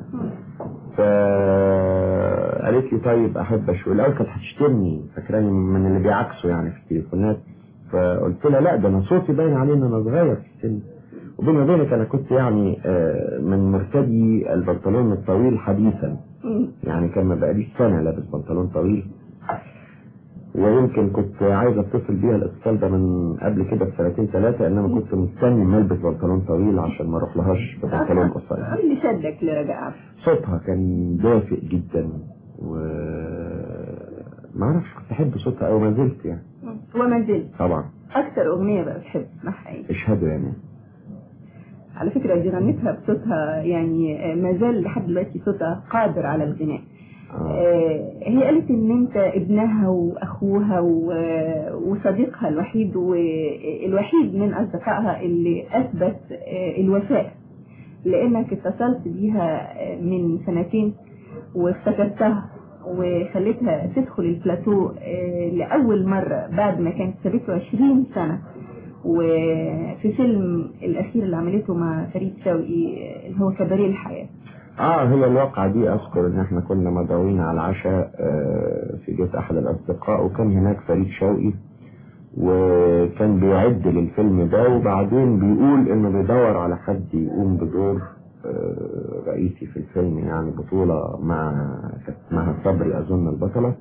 فقالت لي طيب احب اشوف الاول كانت هتشتمني فاكراني من اللي بيعكسوا يعني في التليفونات فقلت لها لا ده انا صوتي باين عليه ان انا صغير في السن وبيني وبينك انا كنت يعني آه، من مرتدي البنطلون الطويل حديثا يعني كان ما بقاليش سنه لابس بنطلون طويل ويمكن كنت عايز اتصل بيها الاتصال ده من قبل كده بسنتين ثلاثه انما كنت مستني ما البس بنطلون طويل عشان ما اروح لهاش ببنطلون قصير ايه اللي شدك لرجاء عبده؟ صوتها كان دافئ جدا و ما اعرفش كنت احب صوتها او ما زلت يعني وما زلت طبعا اكتر اغنية بقى بتحب تسمعها ايه؟ اشهدوا يعني على فكرة دي غنتها بصوتها يعني ما زال لحد دلوقتي صوتها قادر على الغناء آه، هي قالت ان انت ابنها واخوها و- وصديقها الوحيد والوحيد من اصدقائها اللي اثبت آه، الوفاء لانك اتصلت بيها آه، من سنتين وافتكرتها وخلتها تدخل البلاتو آه، لأول مرة بعد ما كانت سابته 20 سنة وفي فيلم الأخير اللي عملته مع فريد شوقي آه، اللي هو كباريه الحياة اه هي الواقعة دي اذكر ان احنا كنا مدعوين على العشاء آه، في بيت احد الاصدقاء وكان هناك فريد شوقي وكان بيعد للفيلم ده وبعدين بيقول انه بيدور على حد يقوم بدور آه، رئيسي في الفيلم يعني بطولة مع كانت اسمها صبري اظن البطلة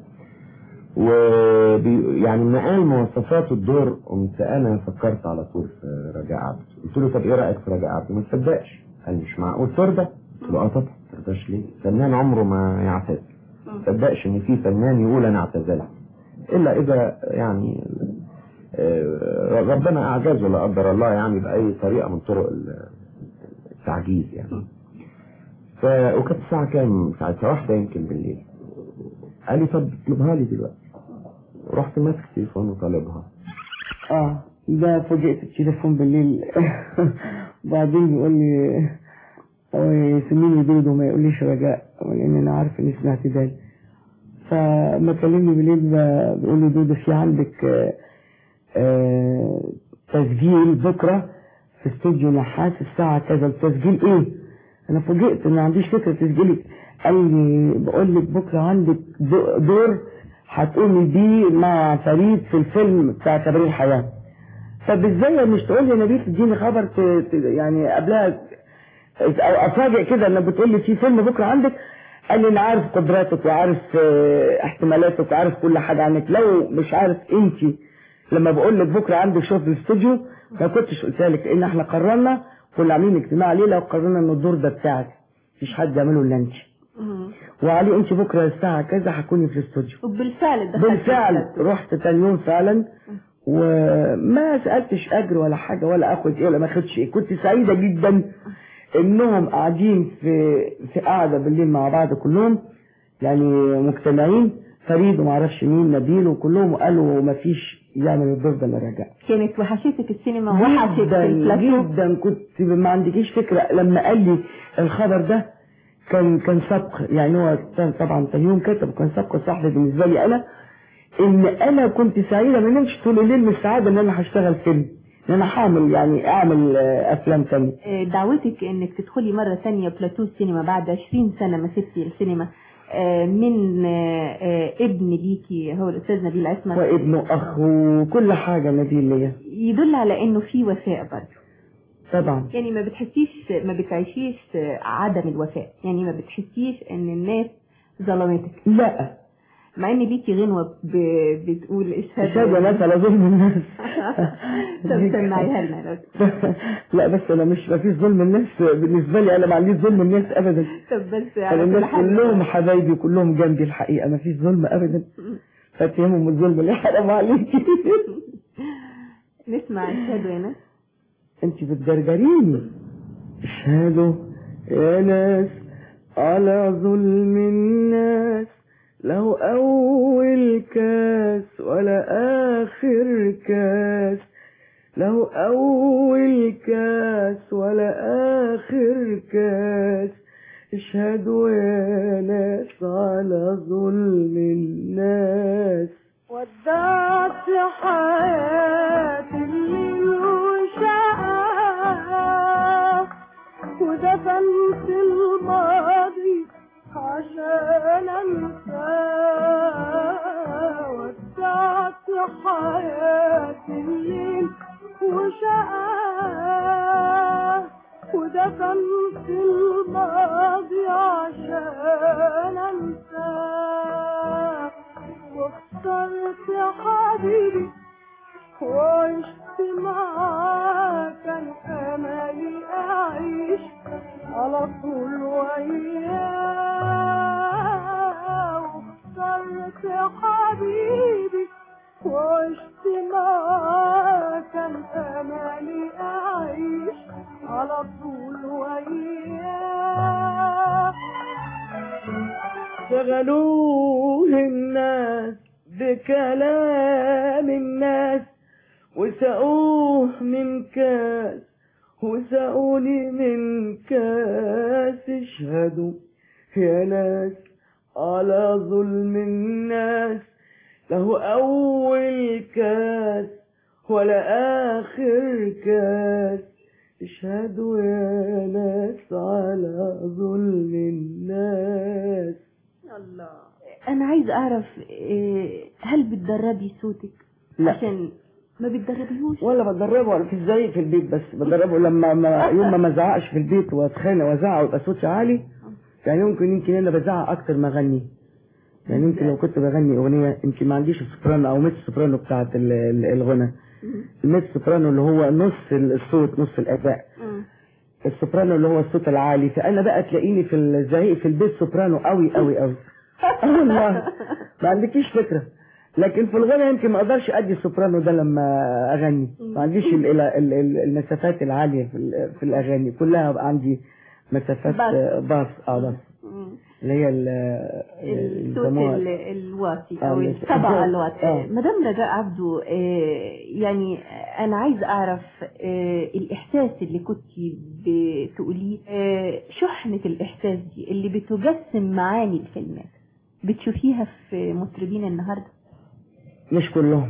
وبي يعني لما قال مواصفات الدور قمت انا فكرت على طول في رجاء عبد قلت له طب ايه رايك في رجاء عبد ما تصدقش قال مش معقول ترضى قلت له اه طبعا ما ترضاش ليه فنان عمره ما يعتذر ما تصدقش ان في فنان يقول انا اعتزلت الا اذا يعني آه، ربنا اعجزه لا قدر الله يعني باي طريقه من طرق ال- التعجيز يعني ف وكانت الساعه كام ساعتها واحده يمكن بالليل قال لي طب اطلبها لي دلوقتي رحت ماسك التليفون وطالبها اه ده فوجئت التليفون بالليل وبعدين بيقول لي هو يسميني دود وما يقوليش رجاء لان انا عارف اني سمعت ذلك فما كلمني بالليل ب- بيقول لي دود في عندك آه، آه، تسجيل بكره في استوديو نحاس الساعه كذا التسجيل ايه؟ انا فوجئت ان ما عنديش فكره تسجيلي قال لي بقول لك بكره عندك دو- دور هتقومي بيه مع فريد في الفيلم بتاع كبريت الحياه طب ازاي مش تقول لي نبيل تديني خبر ت... ت... يعني قبلها او افاجئ كده انك بتقول لي في فيلم بكره عندك قال لي انا عارف قدراتك وعارف آه، احتمالاتك وعارف كل حاجه عنك لو مش عارف انت لما بقول لك بكره عندك شغل في الاستوديو ما كنتش قلت لك لان احنا قررنا كنا عاملين اجتماع ليله وقررنا ان الدور ده بتاعك مفيش حد يعمله الا انت وعلي انت بكره الساعه كذا هتكوني في الاستوديو وبالفعل دخلت بالفعل البلاتو. رحت تاني يوم فعلا وما سألتش أجر ولا حاجة ولا أخد إيه ولا ما أخدش إيه كنت سعيدة جدا إنهم قاعدين في في قاعدة بالليل مع بعض كلهم يعني مجتمعين فريد وما اعرفش مين نبيل وكلهم قالوا ما فيش يعمل الدور ده الا رجع كانت وحشتك السينما وحشتك جدا البلاتو جدا كنت ما عندكيش فكرة لما قال لي الخبر ده كان كان سبق يعني هو كان طبعا تاني يوم كتب كان سبق صاحبي بالنسبة لي أنا إن أنا كنت سعيدة ما نمشي طول الليل من السعادة إن أنا هشتغل فيلم إن أنا هعمل يعني أعمل آه، أفلام تانية آه، دعوتك انك تدخلي مرة ثانية بلاتو السينما بعد 20 سنة ما سبتي السينما آه، من آه، آه، ابن ليكي هو الاستاذ نبيل عثمان وابنه أخ وكل حاجة نبيل ليا يدل على انه في وفاء برضه طبعا يعني ما بتحسيش ما بتعيشيش عدم الوفاء يعني ما بتحسيش ان الناس ظلمتك لا مع ان ليكي غنوة ب- بتقول اشهد اشهد ناس على ظلم الناس طب سمعيها لنا لو لا بس انا مش ما فيش ظلم الناس بالنسبه لي انا ما عنديش ظلم الناس ابدا طب بس انا على كل الناس حال كلهم حبايبي كلهم جنبي الحقيقه ما فيش ظلم ابدا فاتهمهم الظلم اللي حرام عليكي نسمع اشهد يا ناس انت بتجرجريني اشهدوا يا ناس على ظلم الناس له اول كاس ولا اخر كاس له اول كاس ولا اخر كاس اشهدوا يا ناس على ظلم الناس ودعت حياتي الليل وشقاق ودفنت الماضي عشان انساه ودعت حياتي الليل وشقاق ودفنت الماضي عشان انساه واخترت يا حبيبي وعشت معاك كان املي اعيش على طول وياه واخترت يا حبيبي وعشت معاك كان املي اعيش على طول وياه شغلوه الناس بكلام الناس وسقوه من كاس وسقوني من كاس اشهدوا يا ناس على ظلم الناس له أول كاس ولا آخر كاس اشهدوا يا ناس على ظلم الناس الله انا عايز اعرف إيه، هل بتدربي صوتك لا. عشان ما بتدربيهوش ولا بدربه ولا في ازاي في البيت بس بدربه لما ما يوم ما ما ازعقش في البيت واتخانق وازعق ويبقى صوتي عالي يعني يمكن يمكن انا بزعق اكتر ما اغني يعني يمكن لو كنت بغني اغنيه يمكن ما عنديش السوبرانو او ميت سوبرانو بتاعت ال- ال- الغنى الميت سوبرانو اللي هو نص الصوت نص الاداء السوبرانو اللي هو الصوت العالي فانا بقى تلاقيني في الزعيق في البيت سوبرانو قوي قوي قوي اه والله ما عندكيش فكره لكن في الغنى يمكن ما اقدرش ادي السوبرانو ده لما اغني ما عنديش ال- ال- ال- ال- المسافات العاليه في ال- في الاغاني كلها بقى عندي مسافات باس. آه، باس اه باس اللي هي ال- الصوت يسموها- ال- الواطي آه، او ال- الطبقه آه. الواطيه مدام رجاء عبدو آه، يعني انا عايز اعرف آه، الاحساس اللي كنت بتقوليه آه، شحنه الاحساس دي اللي بتجسم معاني الكلمات بتشوفيها في مطربين النهارده مش كلهم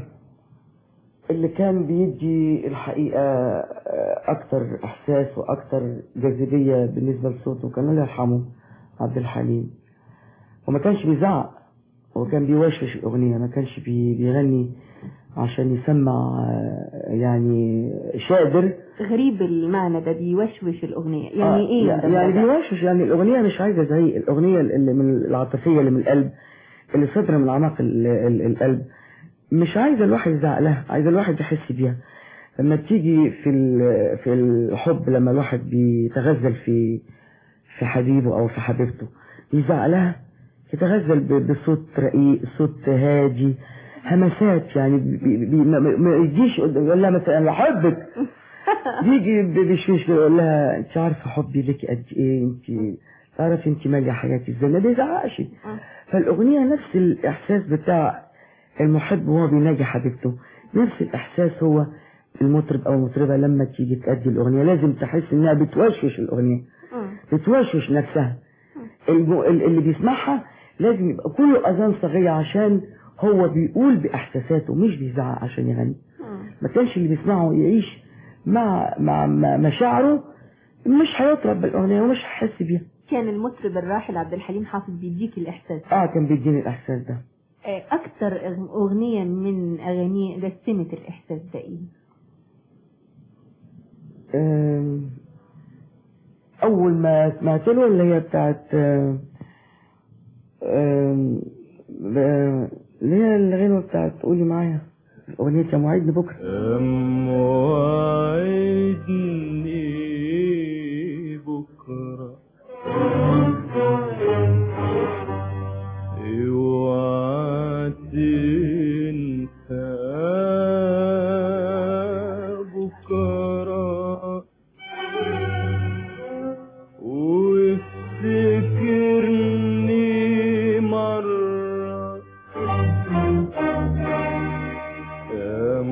اللي كان بيدي الحقيقة آه، أكتر إحساس وأكتر جاذبية بالنسبة لصوته كان الله يرحمه عبد الحليم وما كانش بيزعق هو كان بيوشوش الأغنية ما كانش بي- بيغني عشان يسمع آه، يعني شادر غريب المعنى ده بيوشوش الاغنيه يعني آه، ايه يا مدام يعني رجاء؟ بيوشوش يعني الأغنية مش عايزة زعيق الأغنية اللي من العاطفية اللي من القلب اللي صدر من أعماق ال- ال- القلب مش عايزة الواحد يزعق لها عايزة الواحد يحس بيها لما تيجي في ال- في الحب لما الواحد بيتغزل في في حبيبه أو في حبيبته يزعق لها يتغزل ب- بصوت رقيق صوت هادي همسات يعني بي بي ما, ما- ما يجيش قدام- يقول لها مثلا انا بحبك يجي ب- بشويش يقول لها انت عارفه حبي لك قد ايه انت تعرفي انت ماليه حياتي ازاي ما بيزعقش فالاغنيه نفس الاحساس بتاع المحب وهو بيناجي حبيبته نفس الاحساس هو المطرب او المطربه لما تيجي تأدي الاغنيه لازم تحس انها بتوشوش الاغنيه بتوشوش نفسها الجو- ال- اللي بيسمعها لازم يبقى كله اذان صغيره عشان هو بيقول باحساساته مش بيزعق عشان يغني ما كانش اللي بيسمعه يعيش مع مع مع مشاعره مش هيطرب بالاغنيه ومش هيحس بيها كان المطرب الراحل عبد الحليم حافظ بيديك الاحساس اه كان بيديني الاحساس ده آه، اكتر أغ- اغنيه من اغانيه جسمت الاحساس ده ايه آم، اول ما سمعت له اللي هي بتاعت آم، آم، ب- اللي هي الغنوه بتاعت قولي معايا اغنيه يا موعدني بكره موعدني بكرة اوعى تنسى بكرة وافتكرني مرة يا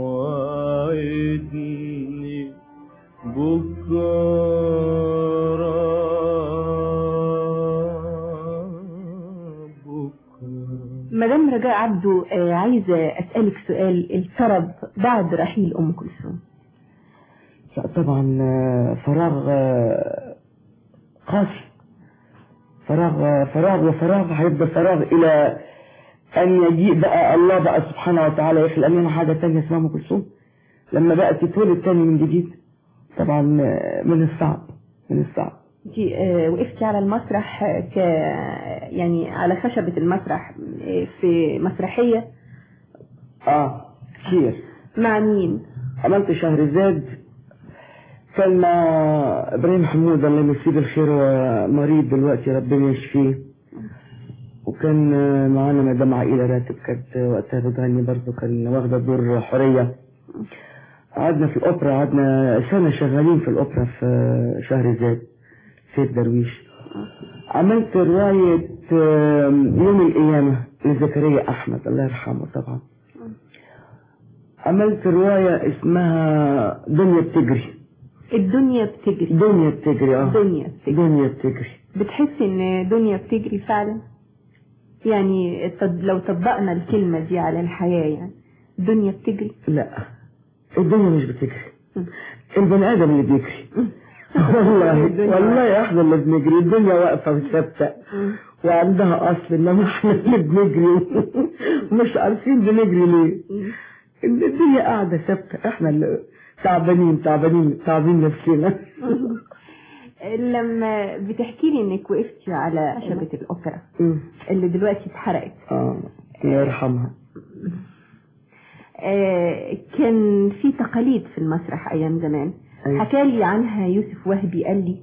موعدني بكرة مدام رجاء عبده آه، عايزه اسالك سؤال الطرب بعد رحيل ام كلثوم لا طبعا آه، فراغ آه، قاسي فراغ آه، فراغ وفراغ هيبقى فراغ الى ان يجيء بقى الله بقى سبحانه وتعالى يخلق لنا حاجه تانية اسمها ام كلثوم لما بقى تتولد تاني من جديد طبعا آه، من الصعب من الصعب انت آه، وقفتي على المسرح آه، ك يعني على خشبه المسرح آه، في مسرحيه اه كتير مع مين عملت شهرزاد كان مع ابراهيم حمود الله يمسيه بالخير هو مريض دلوقتي ربنا يشفيه وكان آه، معانا مدام عائلة راتب كانت وقتها بتغني برضه كان واخدة دور حورية قعدنا في الأوبرا قعدنا سنة شغالين في الأوبرا في آه، شهرزاد سيد درويش عملت رواية آه، يوم القيامة لزكريا أحمد الله يرحمه طبعا عملت رواية اسمها دنيا بتجري الدنيا بتجري دنيا بتجري اه دنيا بتجري دنيا بتجري بتحسي ان دنيا بتجري فعلا يعني طب- لو طبقنا الكلمة دي على الحياة يعني الدنيا بتجري لا الدنيا مش بتجري البني ادم اللي بيجري والله والله احنا اللي بنجري الدنيا واقفه وثابته وعندها اصل انما احنا اللي بنجري ومش عارفين بنجري ليه الدنيا قاعده ثابته احنا اللي تعبانين تعبانين تعبين نفسنا لما بتحكي لي انك وقفتي على خشبة الأوبرا اللي دلوقتي اتحرقت اه الله يرحمها آه، كان في تقاليد في المسرح أيام زمان أيوة. حكى لي عنها يوسف وهبي قال لي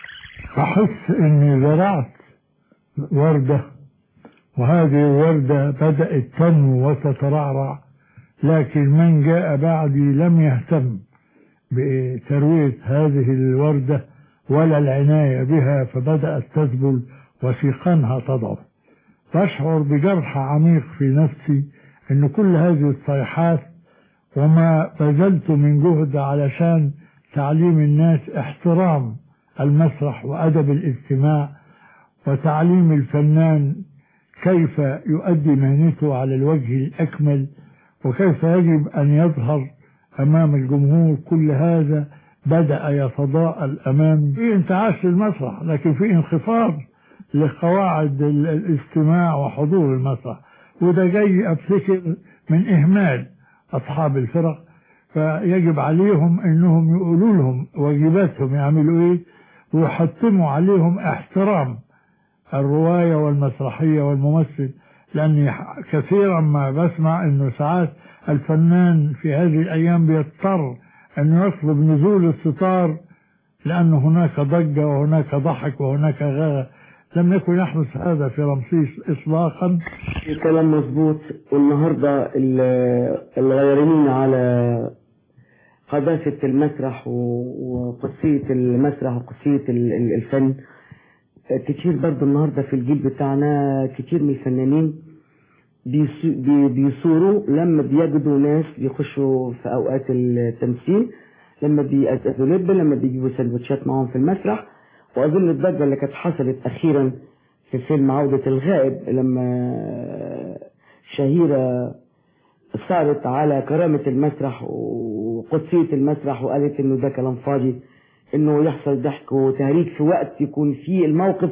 أحس إني زرعت وردة وهذه الوردة بدأت تنمو وتترعرع لكن من جاء بعدي لم يهتم بتروية هذه الوردة ولا العناية بها فبدأت تذبل وسيقانها تضعف تشعر بجرح عميق في نفسي أن كل هذه الصيحات وما بذلت من جهد علشان تعليم الناس احترام المسرح وأدب الاستماع وتعليم الفنان كيف يؤدي مهنته على الوجه الأكمل وكيف يجب أن يظهر أمام الجمهور كل هذا بدأ يتضاءل أمامي في انتعاش للمسرح لكن في انخفاض لقواعد ال- الاستماع وحضور المسرح وده جاي أفتكر من إهمال أصحاب الفرق فيجب عليهم انهم يقولوا لهم واجباتهم يعملوا ايه ويحتموا عليهم احترام الرواية والمسرحية والممثل لاني ح- كثيرا ما بسمع انه ساعات الفنان في هذه الايام بيضطر انه يطلب نزول الستار لان هناك ضجة وهناك ضحك وهناك غاغة لم يكن يحدث هذا في رمسيس اطلاقا الكلام مظبوط والنهارده ال- الغيرانين على قداسة المسرح و- وقدسية المسرح وقدسية ال- ال- الفن كتير برضه النهارده في الجيل بتاعنا كتير من الفنانين بيس- بي- بيصوروا لما بيجدوا ناس بيخشوا في اوقات التمثيل لما بيأذوا لب لما بيجيبوا سندوتشات معاهم في المسرح واظن الضجه اللي كانت حصلت اخيرا في فيلم عودة الغائب لما شهيرة صارت على كرامة المسرح وقدسية المسرح وقالت انه ده كلام فاضي انه يحصل ضحك وتهريج في وقت يكون فيه الموقف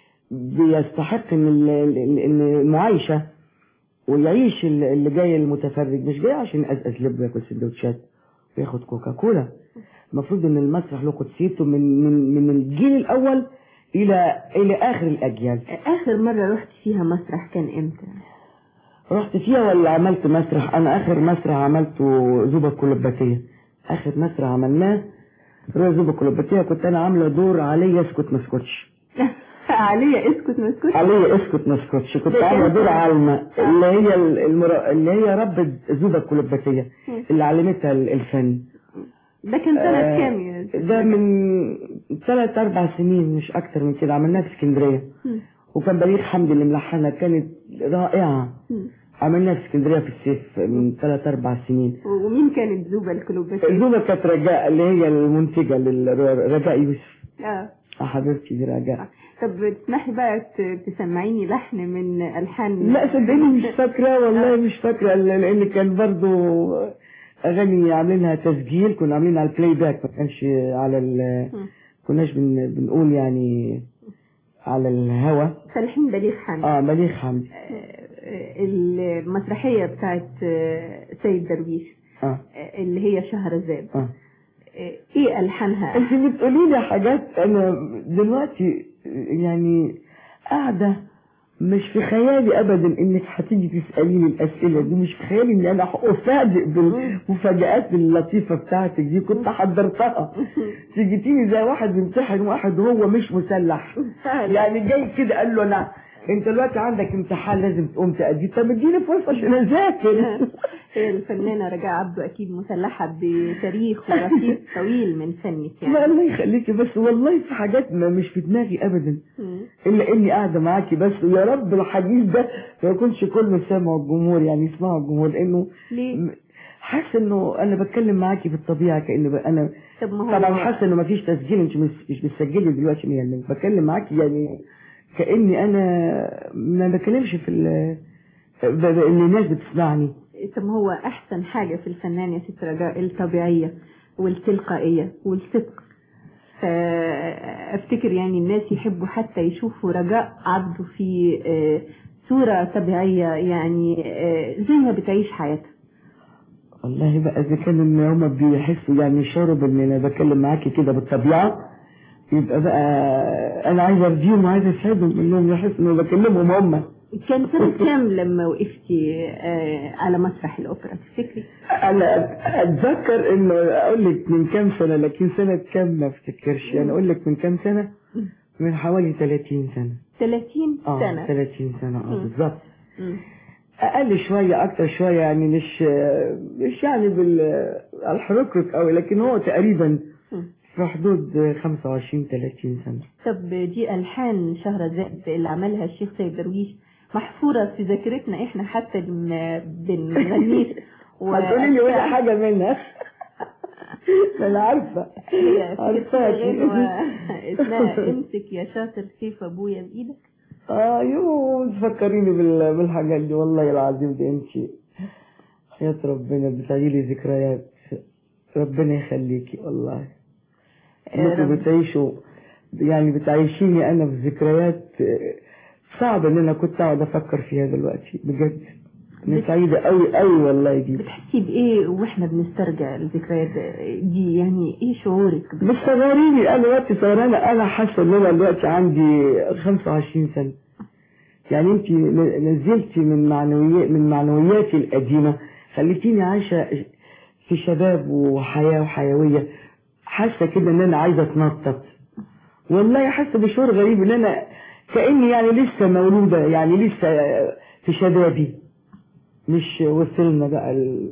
بيستحق ان ال- ال- ان المعايشة ويعيش ال- اللي جاي المتفرج مش جاي عشان يقزقز لب وياكل سندوتشات وياخد كوكا كولا المفروض ان المسرح له قدسيته من من من الجيل الاول الى الى اخر الاجيال آخر مرة رحت فيها مسرح كان امتى؟ رحت فيها ولا عملت مسرح انا اخر مسرح عملته زوبة كلوباتية اخر مسرح عملناه رؤيا زوبة كلوباتية كنت انا عاملة دور عليا اسكت ما اسكتش عليا اسكت ما اسكتش عليا اسكت ما اسكتش كنت ده عاملة كان دور سنة. علمة اللي هي المرا... اللي هي ربة زوبة كلوباتية اللي علمتها ال- الفن ده كان سنة آه، كام يا ده من ثلاث اربع سنين مش اكتر من كده عملناها في اسكندرية مم. وكان بليغ حمدي اللي ملحنها كانت رائعة مم. عملناها في اسكندرية في الصيف من ثلاث اربع سنين ومين كانت زوبة الكلوباتية؟ الزوبة كانت رجاء اللي هي المنتجة لرجاء يوسف اه آه، حبيبتي دي رجاء طب تسمحي بقى ت- تسمعيني لحن من ألحان لا صدقني مش فاكرة والله مش فاكرة لأن كان برضو أغاني عاملينها تسجيل كنا عاملين على البلاي باك ما كانش على ال كناش بن بنقول يعني على الهوا تلحين بليغ حمد اه مليح حمدي المسرحية بتاعت آه، سيد درويش اه آه، اللي هي شهرزاد اه آه، ايه ألحانها؟ انت بتقولي لي حاجات انا دلوقتي يعني قاعده مش في خيالي ابدا انك هتيجي تساليني الاسئله دي مش في خيالي ان انا افاجئ بالمفاجات اللطيفه بتاعتك دي كنت حضرتها تيجيتيني زي واحد بيمتحن واحد وهو مش مسلح يعني جاي كده قال له انا انت دلوقتي عندك امتحان لازم تقوم تأديه طب اديني فرصه عشان اذاكر هي الفنانة رجاء عبده أكيد مسلحة بتاريخ ورصيد طويل من فنك ما يعني الله يخليكي بس والله في حاجات ما مش في دماغي ابدا مم. الا اني قاعده معاكي بس ويا رب الحديث ده ما يكونش كله سامع الجمهور يعني يسمعه الجمهور لانه ليه؟ حاسس انه انا بتكلم معاكي بالطبيعه كان انا طب ما هو طبعا حاسه انه ما فيش تسجيل انت مش مش بتسجلي دلوقتي يعني بتكلم معاكي يعني كاني انا ما بكلمش في ال- ب- ب- ان الناس بتسمعني طب ما هو احسن حاجة في الفنان يا ست رجاء الطبيعية والتلقائية والصدق فافتكر يعني الناس يحبوا حتى يشوفوا رجاء عبده في آه، صورة طبيعية يعني آه، زي ما بتعيش حياتها والله بقى اذا كان ان هما بيحسوا يعني يشعروا بان انا بتكلم معاكي كده بالطبيعه يبقى بقى انا عايزه ارضيهم وعايزه اسعدهم انهم يحسوا اني بكلمهم هم كان سنة كام لما وقفتي آه، على مسرح الأوبرا تفتكري؟ انا اتذكر انه اقول لك من كام سنه لكن سنه كام ما افتكرش يعني اقول لك من كام سنه من حوالي 30 سنه 30 اه سنة 30 سنه اه مم. بالظبط مم. اقل شويه اكتر شويه يعني مش مش يعني بالحركرك قوي لكن هو تقريبا مم. في حدود 25 30 سنه طب دي ألحان شهرزاد اللي عملها الشيخ سيد درويش محفورة في ذاكرتنا احنا حتى لما بنغنيه هتقولي لي ولا حاجه منها ما انا عارفه هي في عارفاكي. غنوة اسمها امسك يا شاطر سيف ابويا بايدك اه يو تفكريني بال- بالحاجات دي والله العظيم دي انت حياة ربنا بتعيدي لي ذكريات ربنا يخليكي والله انكم رب- بتعيشوا يعني بتعيشيني انا في ذكريات آه، صعب ان انا كنت اقعد افكر فيها دلوقتي بجد انا سعيدة قوي قوي والله دي بتحسي بايه واحنا بنسترجع الذكريات دي يعني ايه شعورك بس صغريني انا وقت صغيرة انا حاسة ان انا دلوقتي عندي 25 سنة يعني انت نزلتي من معنويات من معنوياتي القديمة خليتيني عايشة في شباب وحياة وحيوية حاسة كده ان انا عايزة اتنطط والله حاسة بشعور غريب ان انا كأني يعني لسه مولودة يعني لسه في شبابي مش وصلنا بقى ال...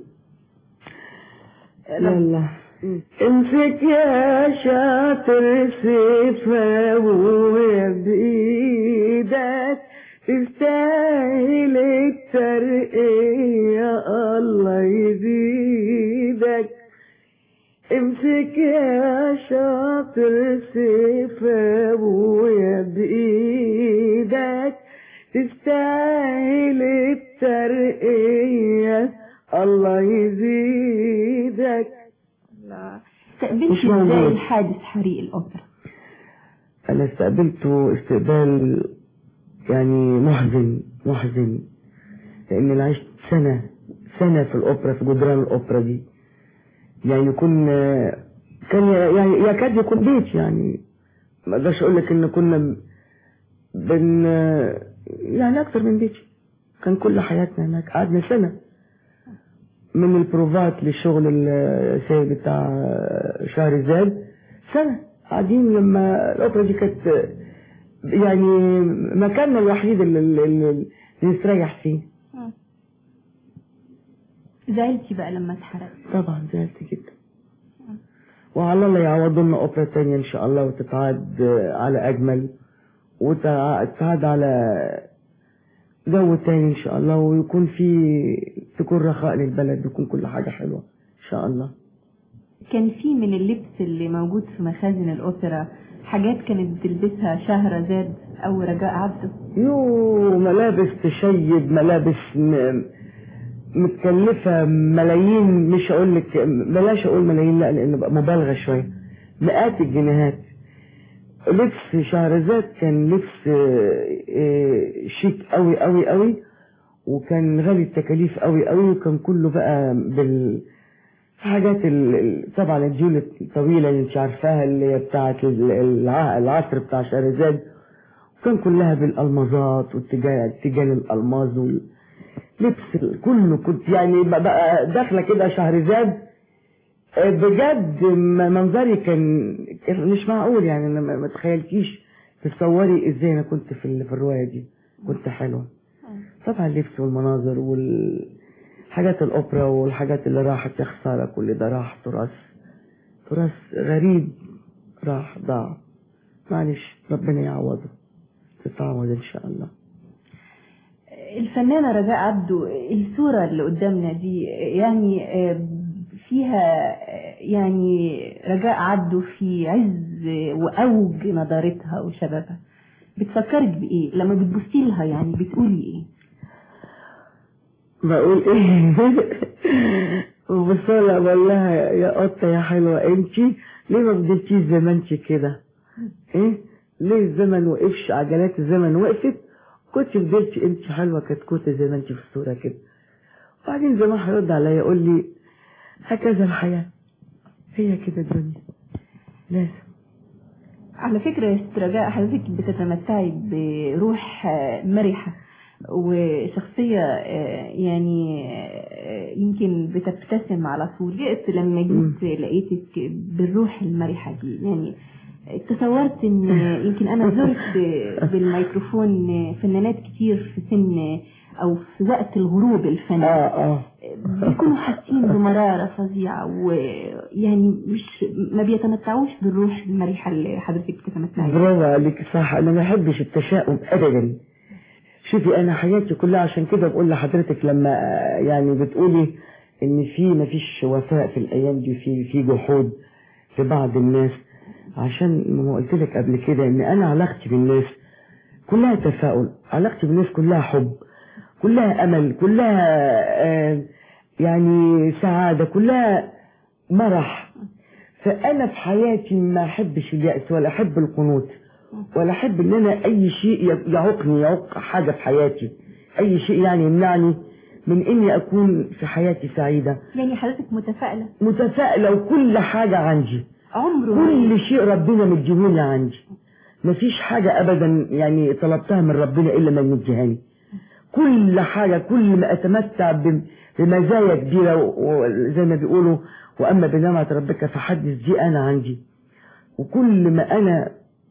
يلا امسك يا شاطر سيف ابويا بايدك تستاهل الترقية الله يزيدك امسك يا شاطر سيف ابويا بايدك تستاهل الترقية الله يزيدك استقبلتي مش موجود. ازاي حادث حريق الاوبرا أنا استقبلته استقبال يعني محزن محزن لأن أنا عشت سنة سنة في الأوبرا في جدران الأوبرا دي يعني كنا كان يعني يكاد يكون بيت يعني ما اقدرش اقول لك ان كنا بن يعني اكتر من بيت كان كل حياتنا هناك قعدنا سنة من البروفات للشغل السيد بتاع شهر الزاد سنة قاعدين لما الأوبرا دي كانت يعني مكاننا الوحيد اللي, اللي, اللي نستريح فيه زعلتي بقى لما اتحرق طبعا زعلت جدا وعلى الله يعوض لنا أوبرا تانية إن شاء الله وتتعاد على أجمل وتتعاد على جو تاني إن شاء الله ويكون في تكون رخاء للبلد ويكون كل حاجة حلوة إن شاء الله كان في من اللبس اللي موجود في مخازن الأوبرا حاجات كانت بتلبسها شهرزاد أو رجاء عبده يو ملابس تشيب ملابس م... متكلفة ملايين مش أقول لك بلاش أقول ملايين لا لأن بقى مبالغة شوية مئات الجنيهات لبس شهرزاد كان لبس آه، آه، شيك قوي قوي قوي وكان غالي التكاليف قوي قوي وكان كله بقى بال حاجات ال... ال- طبعا الجيول الطويلة اللي انت عارفاها اللي هي بتاعت ال- الع- العصر بتاع شهرزاد وكان كلها بالألمازات والتجان تجان الألماظ واللبس ال- كله كنت يعني ب- بقى داخلة كده شهرزاد آه، بجد م- منظري كان كان مش معقول يعني انا ما ما تخيلتيش تتصوري ازاي انا كنت في ال- في الرواية دي كنت حلوة طبعا اللبس والمناظر والحاجات الأوبرا والحاجات اللي راحت يا خسارة كل ده راح تراث تراث غريب راح ضاع معلش ربنا يعوضه تتعوض إن شاء الله الفنانة رجاء عبده الصورة اللي قدامنا دي يعني آه، فيها آه، يعني رجاء عبده في عز وأوج نضارتها وشبابها بتفكرك بايه لما بتبصي لها يعني بتقولي ايه بقول ايه وبصلها بقول لها يا قطة يا حلوة انتي ليه ما فضلتيش زي ما انتي كده ايه ليه الزمن وقفش عجلات الزمن وقفت كنت فضلتي انتي حلوة كتكوتة زي ما انتي في الصورة كده وبعدين زي ما هيرد عليا يقول لي هكذا الحياة هي كده الدنيا لازم على فكرة يا ست رجاء حضرتك بتتمتعي بروح آه، مرحة وشخصية آه، يعني آه، يمكن بتبتسم على طول جئت لما جيت لقيتك بالروح المرحة دي يعني تصورت ان يمكن انا زرت بالميكروفون فنانات كتير في سن او في وقت الغروب الفني اه اه بيكونوا حاسين بمرارة فظيعة ويعني مش ما بيتمتعوش بالروح المريحة اللي حضرتك بتتمتعي بيها. برافو عليك صح انا ما بحبش التشاؤم ابدا شوفي انا حياتي كلها عشان كده بقول لحضرتك لما آه، يعني بتقولي ان في ما فيش وفاء في الايام دي في في جحود في بعض الناس عشان ما قلت لك قبل كده ان انا علاقتي بالناس كلها تفاؤل علاقتي بالناس كلها حب كلها امل كلها آه، يعني سعاده كلها مرح فانا في حياتي ما احبش الياس ولا احب القنوط ولا احب ان انا اي شيء يعوقني يعوق حاجه في حياتي اي شيء يعني يمنعني من اني اكون في حياتي سعيده يعني حضرتك متفائلة متفائله وكل حاجه عندي عمره كل شيء ربنا مديهوني عندي مفيش حاجة أبدا يعني طلبتها من ربنا إلا ما يمديهاني كل حاجة كل ما أتمتع بم- بمزايا كبيرة و- وزي ما بيقولوا وأما بنعمة ربك فحدث دي أنا عندي وكل ما أنا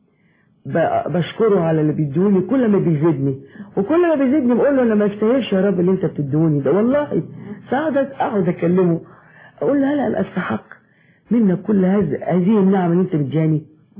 ب- بشكره على اللي بيدوني كل ما بيزيدني وكل ما بيزيدني بقول له انا ما استاهلش يا رب اللي انت بتدوني ده والله ساعات اقعد اكلمه اقول له هلا انا استحق منك كل هذه هذه النعم اللي انت بتجاني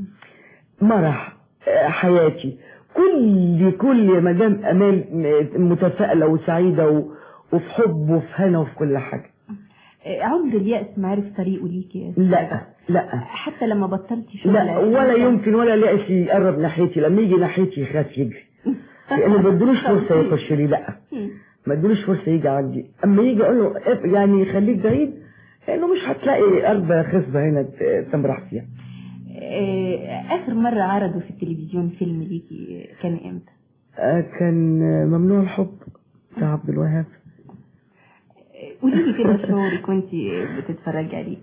مرح آه، حياتي كل كل يا مدام امال م- متفائله وسعيده و- وفي حب وفي هنا وفي كل حاجه عمر اليأس ما عرف طريقه ليكي يا ست لا رجاء. لا حتى لما بطلتي شغل لا ولا يمكن ولا لاقي يقرب ناحيتي لما يجي ناحيتي يخاف يجري لانه ما ادلوش فرصه يخش لي لا ما ادلوش فرصه يجي عندي اما يجي اقول له إيه يعني خليك بعيد لانه مش هتلاقي ارض خصبه هنا ت- تمرح فيها آه، آخر مرة عرضوا في التلفزيون فيلم ليكي كان امتى؟ آه، كان آه، ممنوع الحب بتاع عبد الوهاب قولي لي كده شعورك وانت بتتفرجي عليه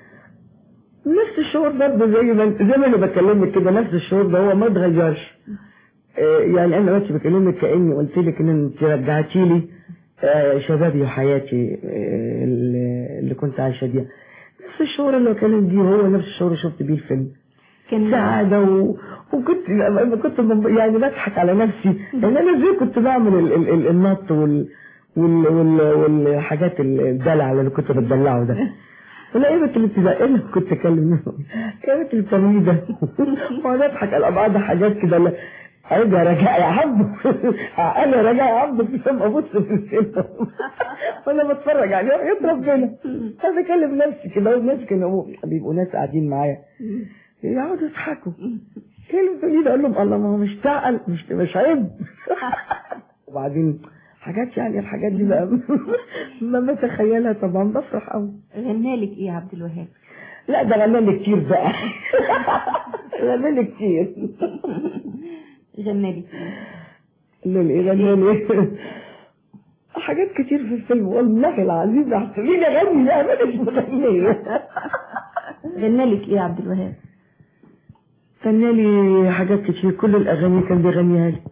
نفس الشعور برضه زي ما انت زي ما انا بكلمك كده نفس الشعور ده هو ما اتغيرش آه، يعني انا بس بكلمك كاني قلت لك ان انت رجعتي لي آه، شبابي وحياتي آه، اللي اللي كنت عايشه بيها نفس الشعور اللي بكلم بيه هو نفس الشعور اللي شفت بيه الفيلم كان سعادة و... وكنت لما كنت ب- يعني بضحك على نفسي لان انا ازاي كنت بعمل ال... ال... ال... النط وال... وال... وال... والحاجات الدلع اللي كنت بتدلعه ده ولا بنت الابتدائية اللي كنت اكلم منهم يا بنت التلميذة وانا اضحك على بعض حاجات كده لا ارجع رجع يا عبد انا رجع يا عبد في الفيلم ابص في الفيلم وانا بتفرج عليه يا ربنا انا بكلم نفسي كده والناس كانوا بيبقوا ناس قاعدين معايا يقعدوا يضحكوا ايه اللي بتقولي ده اقول لهم الله ما هو مش تعقل مش مش عيب وبعدين حاجات يعني الحاجات دي بقى ما بتخيلها طبعا بفرح قوي غنالك ايه يا عبد الوهاب؟ لا ده غنى لي كتير بقى غنى لي كتير غنالك ايه؟ اللي غنى لي حاجات كتير في الفيلم والله العظيم احسبيني اغني لا انا مش مغنيه غنالك ايه يا عبد الوهاب؟ غنى لي حاجات كتير كل الاغاني كان بيغنيها لي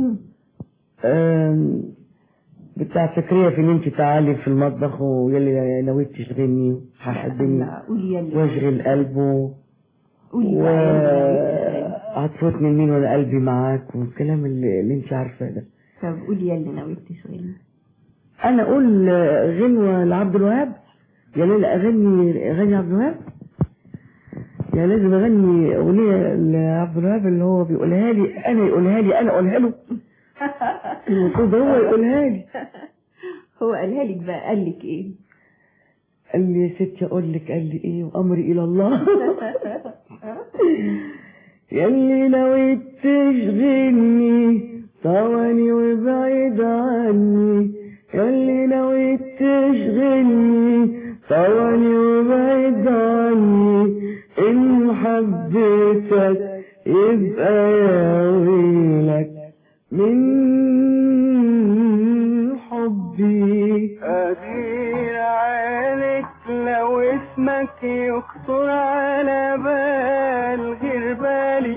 آم، بتاع فكرية في ان انت تعالي في المطبخ ويلي نويت تشغلني هحبني لا، قولي يلي واشغل قلبه قولي و بقى يلي هتفوتني مين وانا قلبي معاك والكلام اللي, اللي انت عارفاه ده طب قولي يلي ناوي تشغلي انا اقول غنوة لعبد الوهاب يا ليلى اغني اغاني عبد الوهاب يا لازم اغني اغنية لعبد الوهاب اللي هو بيقولها لي انا يقولها لي انا اقولها له المفروض هو يقولها لي هو قالها لك بقى قال لك ايه؟ قال لي يا ستي اقول لك قال لي ايه وامري الى الله يلي نويت تشغلني طواني وبعيد عني يلي نويت تشغلني طواني وبعيد عني إن حبيتك يبقى يا ويلك من حبي أدير عليك لو اسمك يخطر على بال غير بالي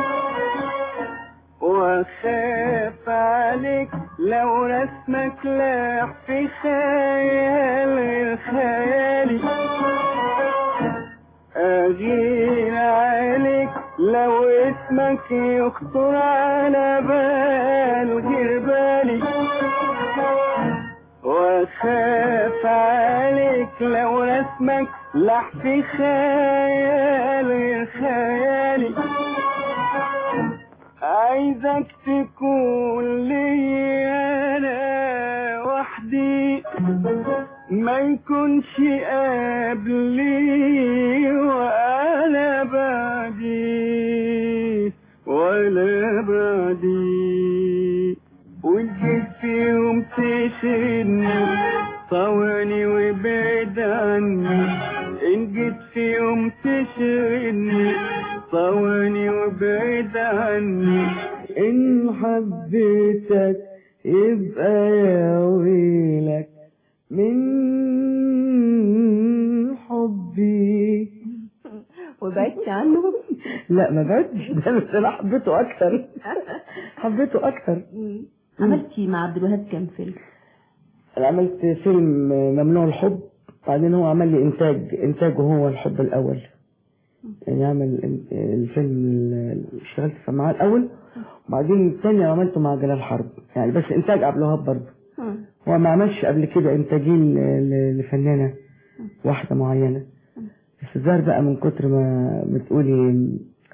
واخاف عليك لو رسمك لاح في خيال غير خيالي أغير عليك لو اسمك يخطر على بال غير بالي واخاف عليك لو رسمك لح في خيال غير خيالي عايزك تكون لي انا وحدي ما يكونش قبلي وانا بعدي ولا بعدي وتجيب في يوم تشيلني طواني وبعد عني ان جيت في يوم تشغلني طواني وبعد عني ان حبيتك يبقى يا ويلك من حبي وبعدت عنه لا ما بعدش ده بس انا حبيته اكتر حبيته اكتر عملتي مع عبد الوهاب كام فيلم؟ انا عملت فيلم ممنوع الحب بعدين هو عمل لي انتاج انتاجه هو الحب الاول يعني عمل الفيلم اللي اشتغلت في معاه الاول وبعدين الثاني عملته مع جلال حرب يعني بس انتاج عبد الوهاب برضه هو ما عملش قبل كده انتاجين ل- ل- لفنانه واحده معينه بس الظاهر بقى من كتر ما بتقولي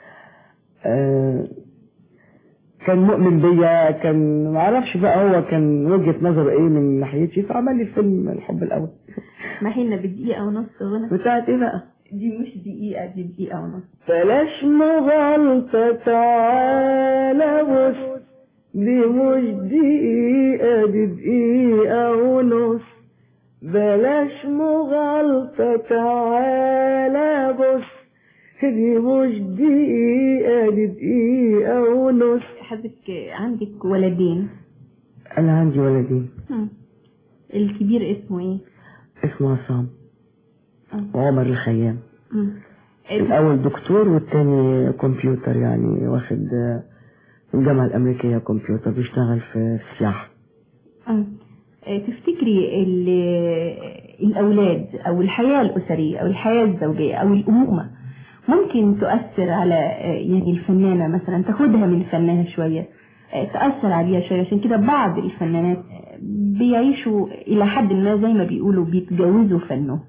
آه كان مؤمن بيا كان ما اعرفش بقى هو كان وجهه نظره ايه من ناحيتي فعمل لي فيلم الحب الاول محينا بدقيقة ونص غنى بتاعت ايه بقى دي مش دقيقة دي دقيقة ونص بلاش مغالطة تعالى بص دي مش دقيقة دي دقيقة ونص بلاش مغالطة تعالى بص دي مش دقيقة دي دقيقة ونص حضرتك عندك ولدين أنا عندي ولدين هم. الكبير اسمه ايه؟ اسمه عصام آه. وعمر الخيام هم. الأول دكتور والتاني كمبيوتر يعني واخد آه، من الجامعة الأمريكية كمبيوتر بيشتغل في السياحة آه. آه، تفتكري ال- الأولاد أو الحياة الأسرية أو الحياة الزوجية أو الأمومة ممكن تؤثر على آه، يعني الفنانة مثلا تاخدها من الفنانة شوية آه، تأثر عليها شوية عشان كده بعض الفنانات آه، بيعيشوا إلى حد ما زي ما بيقولوا بيتجوزوا فنه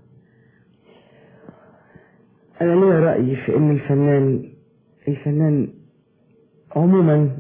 أنا ليا رأي في إن الفنان الفنان عموما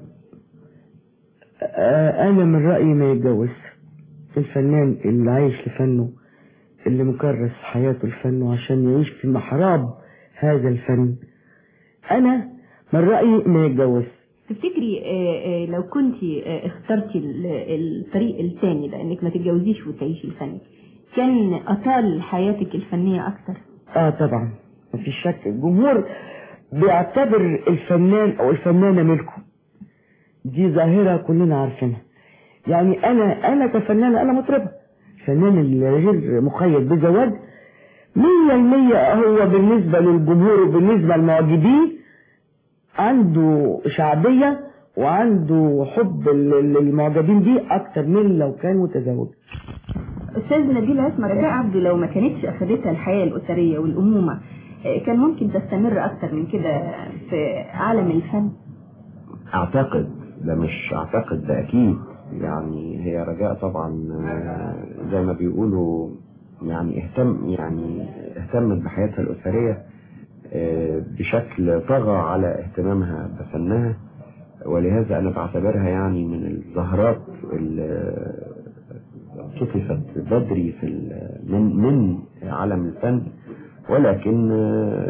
آه، أنا من رأيي ما يتجوز الفنان اللي عايش لفنه اللي مكرس حياته لفنه عشان يعيش في محراب هذا الفن أنا من رأيي ما يتجوز تفتكري آه، آه، لو كنت اخترتي ال- الطريق الثاني ده انك ما تتجوزيش وتعيشي الفن كان اطال حياتك الفنية اكتر اه طبعا مفيش شك الجمهور بيعتبر الفنان او الفنانة ملكه دي ظاهرة كلنا عارفينها يعني انا انا كفنانة انا مطربة الفنان اللي غير مقيد بزواج مية المية هو بالنسبة للجمهور وبالنسبة للمعجبين عنده شعبية وعنده حب لل- للمعجبين دي اكتر من لو كان متزوج استاذ نبيل عصمة رجاء عبده لو ما كانتش اخذتها الحياة الاسرية والامومة آه، كان ممكن تستمر اكتر من كده في عالم الفن اعتقد ده مش اعتقد ده اكيد يعني هي رجاء طبعا آه، زي ما بيقولوا يعني اهتم يعني اهتمت بحياتها الاسريه آه، بشكل طغى على اهتمامها بفنها ولهذا انا بعتبرها يعني من الزهرات اللي كتفت بدري في ال- من من عالم الفن ولكن آه،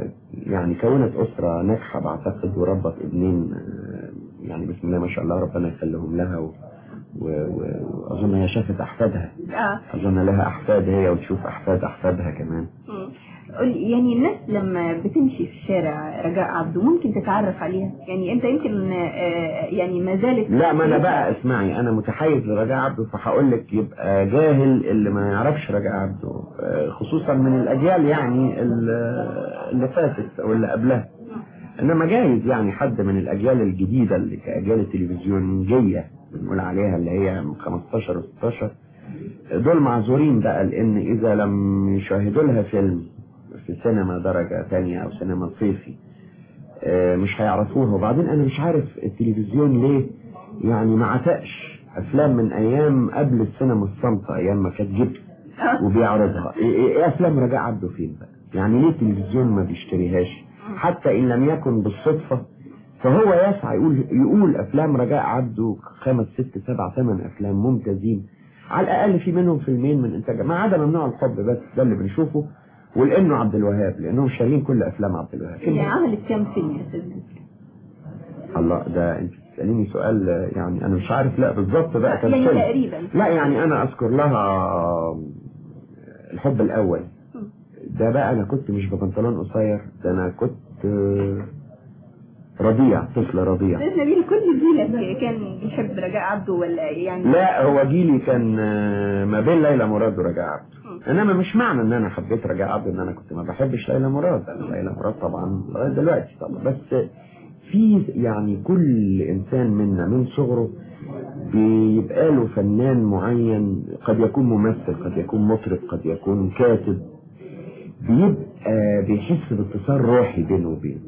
يعني كونت أسرة ناجحة بعتقد وربت ابنين آه، يعني بسم الله ما شاء الله ربنا يخليهم لها و... و... و... وأظن هي شافت أحفادها اه أظن لها أحفاد هي وتشوف أحفاد أحفادها كمان مم. قولي يعني الناس لما بتمشي في الشارع رجاء عبده ممكن تتعرف عليها يعني انت يمكن آه، يعني ما زالت لا ما انا بقى اسمعي انا متحيز لرجاء عبده فهقول لك يبقى جاهل اللي ما يعرفش رجاء عبده آه، خصوصا من الاجيال يعني ال- اللي فاتت او اللي قبلها انما جايز يعني حد من الاجيال الجديده اللي كاجيال التلفزيونيه بنقول عليها اللي هي من 15 و 16 دول معذورين بقى لان اذا لم يشاهدوا لها فيلم في سينما درجه ثانيه او سينما صيفي آه، مش هيعرفوها وبعدين انا مش عارف التلفزيون ليه يعني ما عتقش افلام من ايام قبل السينما الصامتة ايام ما كانت جبت وبيعرضها ايه إيه- إيه افلام رجاء عبده فين بقى يعني ليه التلفزيون ما بيشتريهاش حتى ان لم يكن بالصدفة فهو يسعى يقول يقول افلام رجاء عبده خمس ست سبع ثمان افلام ممتازين على الاقل في منهم فيلمين من انتاج ما عدا ممنوع الحب بس ده اللي بنشوفه ولانه عبد الوهاب لانهم شارين كل افلام عبد الوهاب هي عملت كام فيلم يا استاذ الله ده انت بتساليني سؤال آه، يعني انا مش عارف لا بالظبط بقى كان يعني فيلم. تقريبا لا يعني انا اذكر لها الحب الاول ده بقى انا كنت مش ببنطلون قصير ده انا كنت آه، رضيع طفل رضيع استاذ نبيل كل جيلك كان بيحب رجاء عبده ولا يعني لا هو جيلي كان آه، ما بين ليلى مراد ورجاء عبده انما مش معنى ان انا حبيت رجاء عبده ان انا كنت ما بحبش ليلى مراد انا ليلى مراد طبعا لغايه دلوقتي طبعا بس في يعني كل انسان منا من صغره بيبقى له فنان معين قد يكون ممثل قد يكون مطرب قد يكون كاتب بيبقى بيحس باتصال روحي بينه وبينه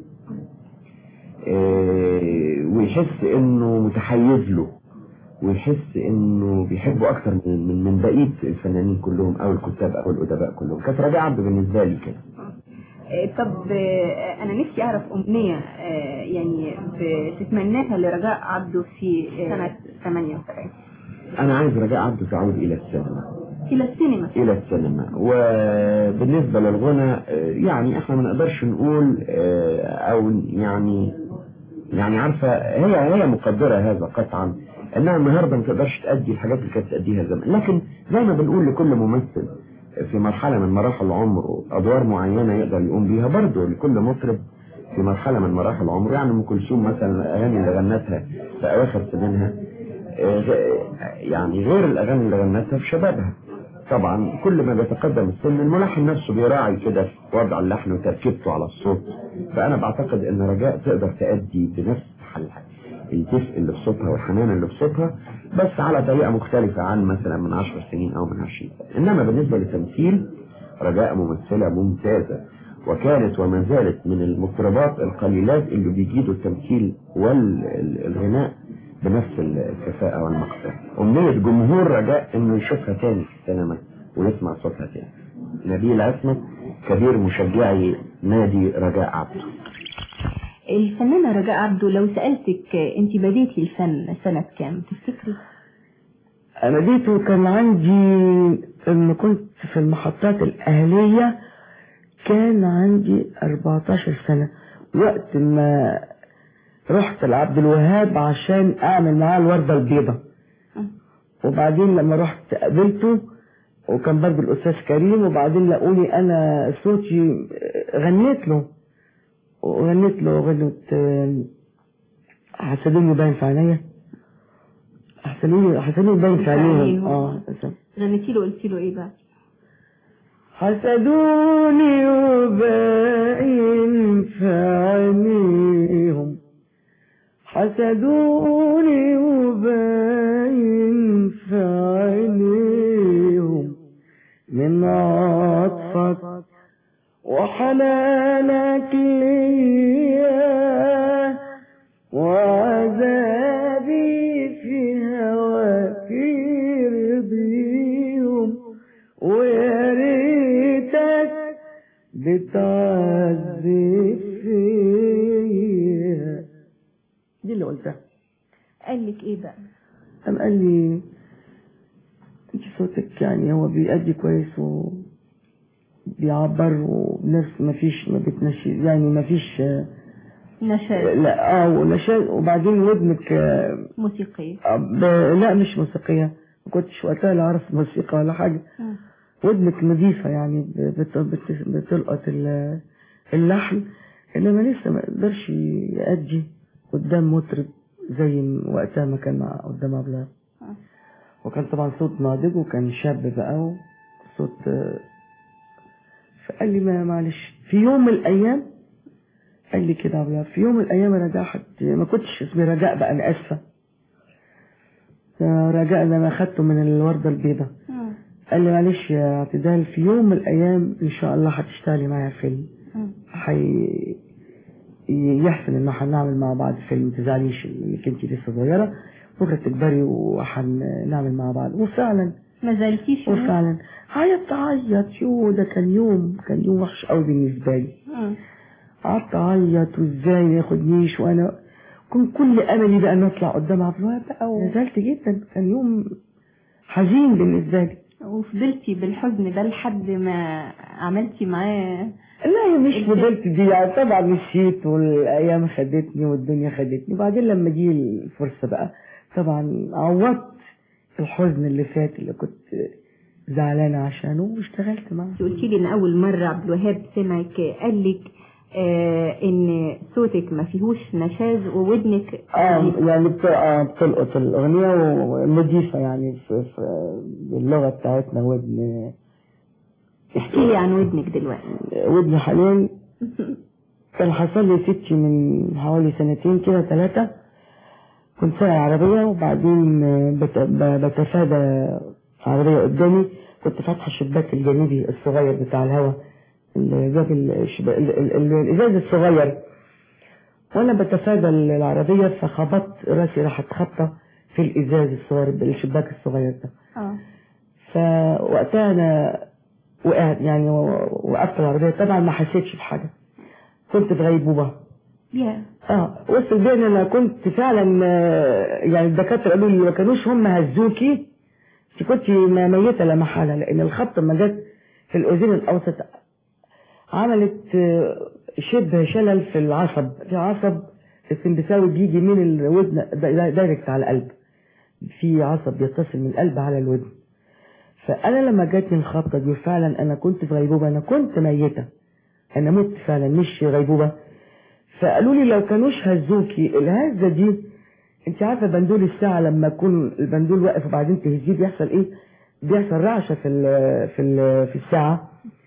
آه، ويحس انه متحيز له ويحس انه بيحبه اكتر من من, من بقيه الفنانين كلهم او الكتاب او الادباء كلهم كانت رجاء عبده بالنسبه لي كده آه، طب آه، انا نفسي اعرف امنيه آه، يعني بتتمناها لرجاء عبده في آه، سنه 78 انا عايز رجاء عبده تعود الى السينما الى السينما الى السينما وبالنسبه للغنى آه، يعني احنا ما نقدرش نقول آه، او يعني يعني عارفه هي هي مقدره هذا قطعا انها النهارده ما تقدرش تأدي الحاجات اللي كانت تأديها زمان لكن زي ما بنقول لكل ممثل في مرحله من مراحل عمره ادوار معينه يقدر يقوم بيها برضه لكل مطرب في مرحله من مراحل عمره يعني ام كلثوم مثلا الاغاني اللي غنتها في اواخر سنينها آه، غ- يعني غير الاغاني اللي غنتها في شبابها طبعا كل ما بيتقدم السن الملحن نفسه بيراعي كده في وضع اللحن وتركيبته على الصوت فانا بعتقد ان رجاء تقدر تأدي بنفس حالها الدفء اللي في صوتها والحنان اللي في صوتها بس على طريقة مختلفة عن مثلا من عشر سنين او من عشرين سنة انما بالنسبة للتمثيل رجاء ممثلة ممتازة وكانت وما زالت من المطربات القليلات اللي بيجيدوا التمثيل والغناء بنفس الكفاءة والمقدرة أمنية جمهور رجاء إنه يشوفها تاني في السينما ويسمع صوتها تاني نبيل عصمت كبير مشجعي نادي رجاء عبده الفنانة رجاء عبده لو سألتك آه، انت بديتي الفن سنة كام تفتكري؟ انا جيت وكان عندي لما كنت في المحطات الاهلية كان عندي 14 سنة وقت ما رحت لعبد الوهاب عشان اعمل معاه الوردة البيضاء وبعدين لما رحت قابلته وكان برضه الاستاذ كريم وبعدين لقوني انا صوتي غنيت له وغنيت له غنوة آه، حسدوني باين في عينيا حسدوني حسدوني باين في عينيهم اه غنيتي له قلتي له ايه بقى؟ حسدوني وباين في عينيهم حسدوني وباين في عينيهم من عطفك وحنانك ليا وعذابي في هواك يرضيهم ويا ريتك بتعذب فيها دي اللي قلتها قال لك ايه بقى؟ قام قال لي انت صوتك يعني هو بيأدي كويس و بيعبر ونفس ما فيش ما بتنشي يعني ما فيش نشاز لا اه ونشاز وبعدين ودنك آه، موسيقية آه، ب- لا مش موسيقية ما كنتش وقتها لا اعرف موسيقى ولا حاجة مم. ودنك نظيفة يعني بت- بت- بتلقط ال- اللحن انما لسه ما يقدرش يأدي قدام مطرب زي م- وقتها ما كان مع قدام عبد وكان طبعا صوت ناضج وكان شاب بقى وصوت آه، فقال لي ما معلش في يوم من الايام قال لي كده عبد الوهاب، في يوم من الايام رجاء حد ما كنتش اسمي رجاء بقى انا اسفه ده رجاء ده انا اخدته من الورده البيضاء مم. قال لي معلش يا اعتدال في يوم من الايام ان شاء الله هتشتغلي معايا فيلم مم. حي يحسن ان احنا نعمل مع بعض فيلم ما تزعليش انك انت لسه صغيره بكره تكبري وهنعمل مع بعض وفعلا ما زالتيش يوم؟ وفعلا عيطت عيط يو ده كان يوم كان يوم وحش قوي بالنسبه لي مم. قعدت اعيط وازاي ما ياخدنيش وانا كنت كل املي بقى ان اطلع قدام عبد الوهاب بقى ونزلت جدا كان يوم حزين بالنسبه لي وفضلتي بالحزن ده لحد ما عملتي معاه لا هي مش فضلت دي يعني طبعا مشيت والايام خدتني والدنيا خدتني وبعدين لما جه الفرصه بقى طبعا عوضت الحزن اللي فات اللي كنت زعلانه عشانه واشتغلت معاه قلتي لي ان اول مره عبد الوهاب سمعك قال لك آه ان صوتك ما فيهوش نشاز وودنك اه يعني بت- آه، بتلقط الاغنيه ونضيفه يعني في, في باللغه بتاعتنا ودن احكي لي عن ودنك دلوقتي ودني حاليا كان حصل لي ستي من حوالي سنتين كده ثلاثة كنت سايق عربية وبعدين بت- ب- بتفادى عربية قدامي كنت فاتحة الشباك الجانبي الصغير بتاع الهواء اللي جاب الشب- ال- ال- ال- الإزاز الصغير وأنا بتفادى العربية فخبطت راسي راحت خبطة في الإزاز الصغير الشباك الصغير ده اه فوقتها انا وقعت يعني وقفت العربيه طبعا ما حسيتش بحاجه كنت في غيبوبه يا اه وصل بين انا كنت فعلا آه، يعني الدكاتره قالوا لي ما كانوش هم هزوكي انت كنت م- ميته لا محاله لان الخبطه لما جت في الاذين الاوسط عملت آه، شبه شلل في العصب في عصب السمبساوي بيجي من الودن دا- دايركت على القلب في عصب بيتصل من القلب على الودن فانا لما جاتني الخبطه دي فعلا انا كنت في غيبوبه انا كنت ميته انا مت فعلا مش غيبوبه فقالوا لي لو كانوش هزوكي الهزه دي انت عارفه بندول الساعه لما يكون البندول واقف وبعدين تهزيه بيحصل ايه بيحصل رعشه في ال في ال في الساعه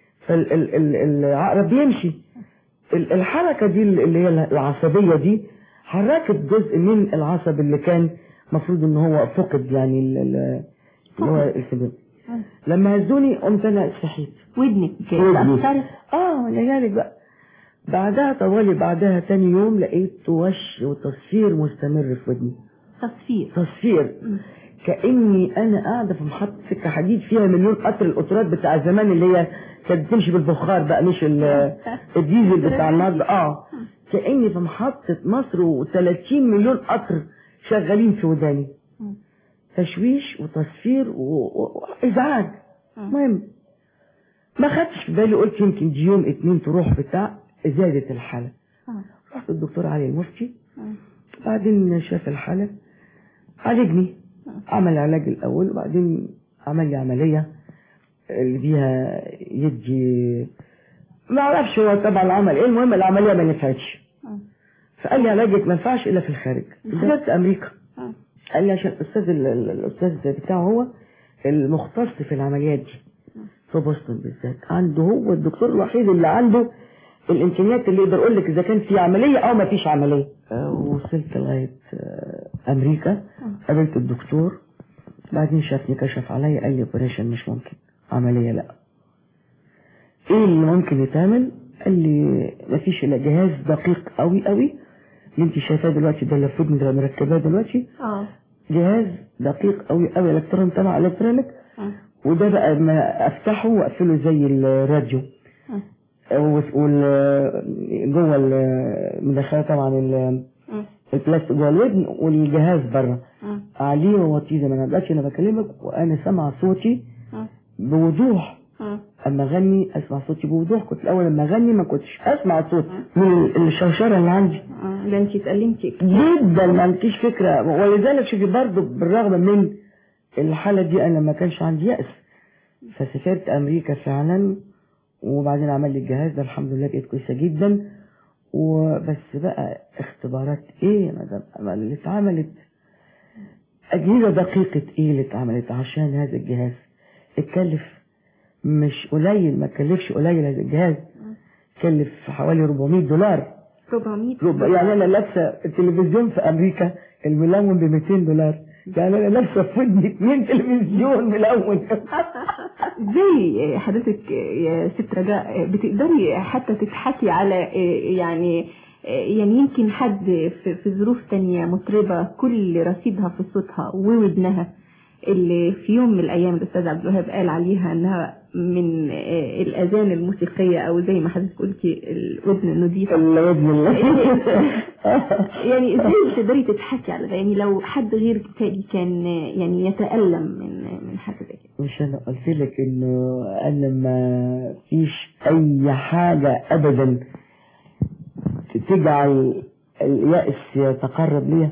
فالعقرب بيمشي ال- الحركه دي اللي هي العصبيه دي حركت جزء من العصب اللي كان المفروض ان هو فقد يعني ال- ال- اللي هو السبب لما هزوني قمت انا صحيت ودنك ودني. اتأثرت اه لذلك بقى بعدها طوالي بعدها تاني يوم لقيت وش وتصفير مستمر في ودني تصفير تصفير كاني انا قاعده في محطه سكه حديد فيها مليون قطر القطارات بتاع زمان اللي هي كانت بتمشي بالبخار بقى مش ال- الديزل بتاع النهارده اه كاني في محطه مصر و30 مليون قطر شغالين في وداني تشويش وتصفير و- و- وازعاج المهم ما خدتش في بالي قلت يمكن دي يوم اتنين تروح بتاع زادت الحالة رحت الدكتور علي المفتي بعدين شاف الحالة عالجني عمل علاج الأول وبعدين عمل لي عملية اللي فيها يدي ما اعرفش هو طبعا عمل ايه المهم العملية ما نفعتش فقال لي علاجك ما ينفعش الا في الخارج سافرت امريكا قال لي عشان الاستاذ ال- ال- الاستاذ بتاعه هو المختص في العمليات دي في بوسطن بالذات عنده هو الدكتور الوحيد اللي عنده الامكانيات اللي يقدر يقول لك اذا كان في عمليه او ما فيش عمليه آه، وصلت لغايه آه، امريكا قابلت الدكتور بعدين شافني كشف عليا قال لي اوبريشن مش ممكن عمليه لا ايه اللي ممكن يتعمل قال لي مفيش الا جهاز دقيق قوي قوي اللي انت شايفاه دلوقتي ده اللي المفروض انت مركباه دلوقتي اه جهاز دقيق قوي قوي الكترون تبع الكترونيك وده بقى ما افتحه واقفله زي الراديو وال- وال- جوه ال- مدخله طبعا ال- البلاستيك جوه الودن والجهاز بره عليه ووطيه زي ما انا دلوقتي انا بكلمك وانا سامعه صوتي بوضوح اما اغني اسمع صوتي بوضوح كنت الاول لما اغني ما كنتش اسمع صوتي من الشوشره اللي عندي آه، ده انت اتألمتي جدا ما عنديش فكره ولذلك شوفي برضه بالرغم من الحاله دي انا ما كانش عندي يأس فسافرت امريكا فعلا وبعدين عمل لي الجهاز ده الحمد لله بقيت كويسه جدا وبس بقى اختبارات ايه يا مدام أمل اللي اتعملت اجهزه دقيقه ايه اللي اتعملت عشان هذا الجهاز اتكلف مش قليل ما كلفش قليل هذا الجهاز كلف حوالي 400 دولار 400 ربع يعني انا لابسه التلفزيون في امريكا الملون ب 200 دولار يعني انا لابسه في ودني اثنين تلفزيون ملون ازاي حضرتك يا ست رجاء بتقدري حتى تضحكي على يعني يعني يمكن حد في في ظروف تانية مطربة كل رصيدها في صوتها وودنها اللي في يوم من الأيام الأستاذ عبد الوهاب قال عليها إنها من الأذان الموسيقية أو زي ما حضرتك قلتي الودن النظيفة الودن يعني ازاي بتقدري تضحكي على ده يعني لو حد غير تاني كان يعني يتألم من من حاجة زي كده مش انا قلت لك انه انا ما فيش اي حاجة ابدا تجعل اليأس يتقرب ليا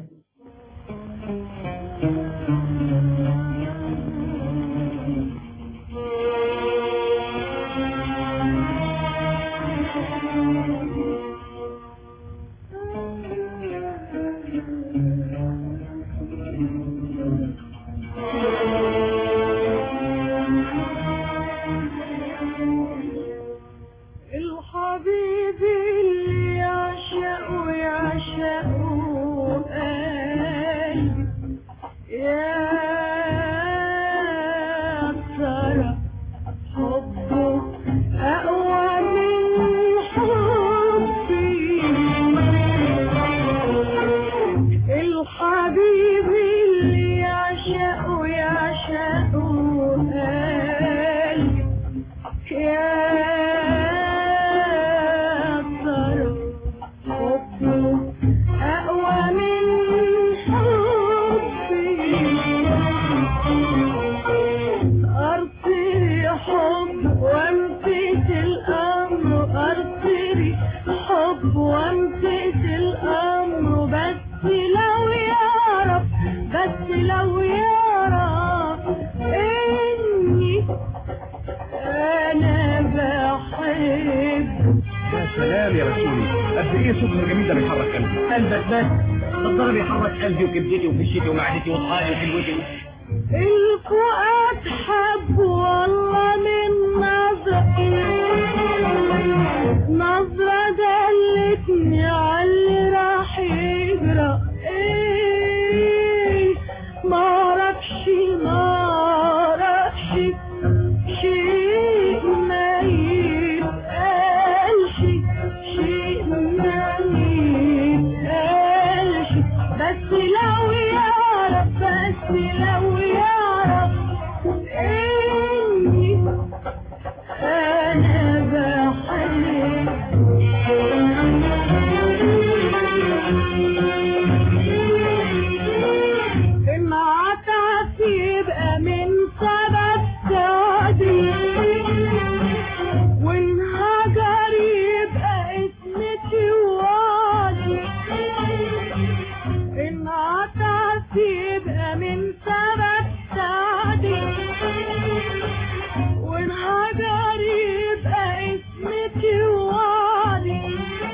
الحبيب اللي يعشق ويعشق قلبي يا ترى حبه أقوى من حبي الحبيب اللي يعشق ويعشق قلبي يا ترى حبه أقوى من حبي أرسلي حب وامسك الأمر أرسلي حب وامسك الأمر بس لو يعرف بس لو يعرف إني أنا بحب يا سلام يا رسولي قد ايه صوتك الجميل ده بيحرك قلبي قلبك بس الضرب يحرك قلبي وكبدتي وفشتي ومعدتي وطحالي وكلوتي الفؤاد حب والله من نظرة نظرة دلتني عاللي راح يجرى ايه معرفش معرفش شيء ما يتقالش شيء ما يتقالش بس لو يعرف بس لو يعرف اني انا بحب مع تعب يبقى من سبب سعدي وانهجر يبقى اسمتي وعدي انعطف يبقى من سبب سعدي وانهجر يبقى اسمتي وعدي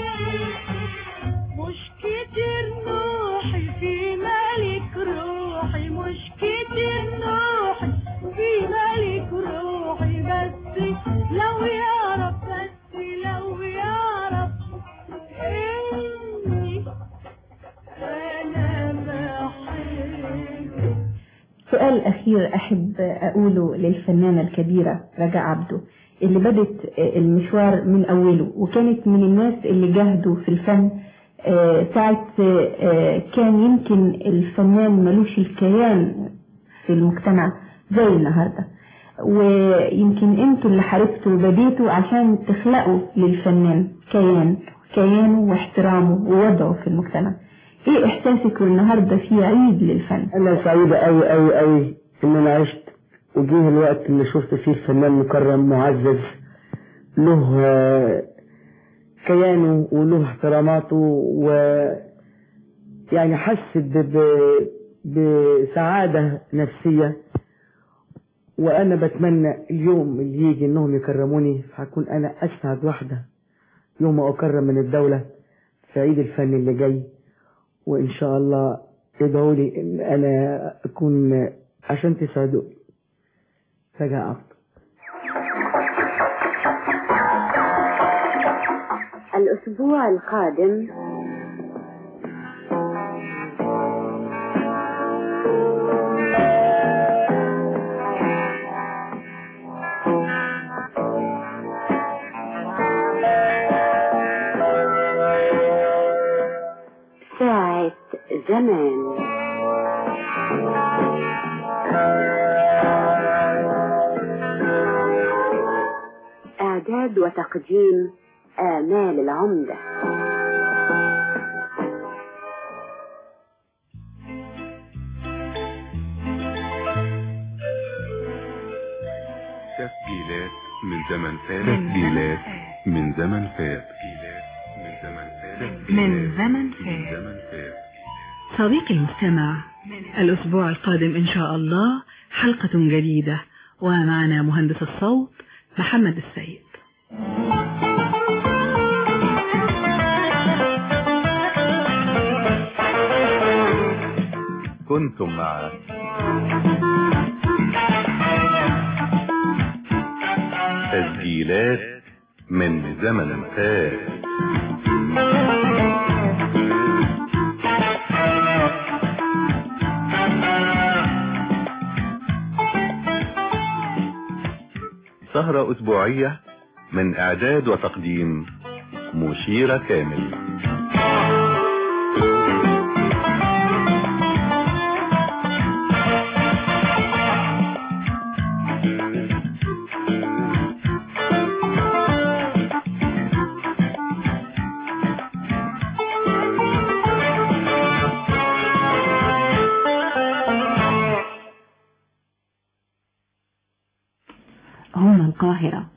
مش كتير نوحي في ملك روحي مش كتير نوحي في ملك روحي بس لو يعرف بس لو يعرف اني انا بحب سؤال أخير أحب أقوله للفنانة الكبيرة رجاء عبده اللي بدت المشوار من أوله وكانت من الناس اللي جاهدوا في الفن آه، ساعة آه، كان يمكن الفنان ملوش الكيان في المجتمع زي النهاردة ويمكن انتوا اللي حاربتوا وبديتوا عشان تخلقوا للفنان كيان كيانه واحترامه ووضعه في المجتمع ايه احساسك والنهارده في عيد للفن انا سعيدة قوي قوي قوي ان انا عشت وجيه الوقت اللي شفت فيه الفنان مكرم معزز له آه، كيانه وله احتراماته و يعني حس ب... ب... بسعادة نفسية وأنا بتمنى اليوم اللي يجي إنهم يكرموني هكون أنا أسعد واحدة يوم ما أكرم من الدولة في عيد الفن اللي جاي وإن شاء الله ادعوا لي إن أنا أكون عشان تساعدوا فجأة عبد الأسبوع القادم ساعة زمان إعداد وتقديم آمال العمدة تسجيلات من زمن فات تسجيلات من زمن فات من زمن فات من زمن من فات زمن فات صديقي المستمع الأسبوع القادم إن شاء الله حلقة جديدة ومعنا مهندس الصوت محمد السيد كنتم مع تسجيلات من زمن فات سهرة أسبوعية من إعداد وتقديم مشيرة كامل هنا القاهرة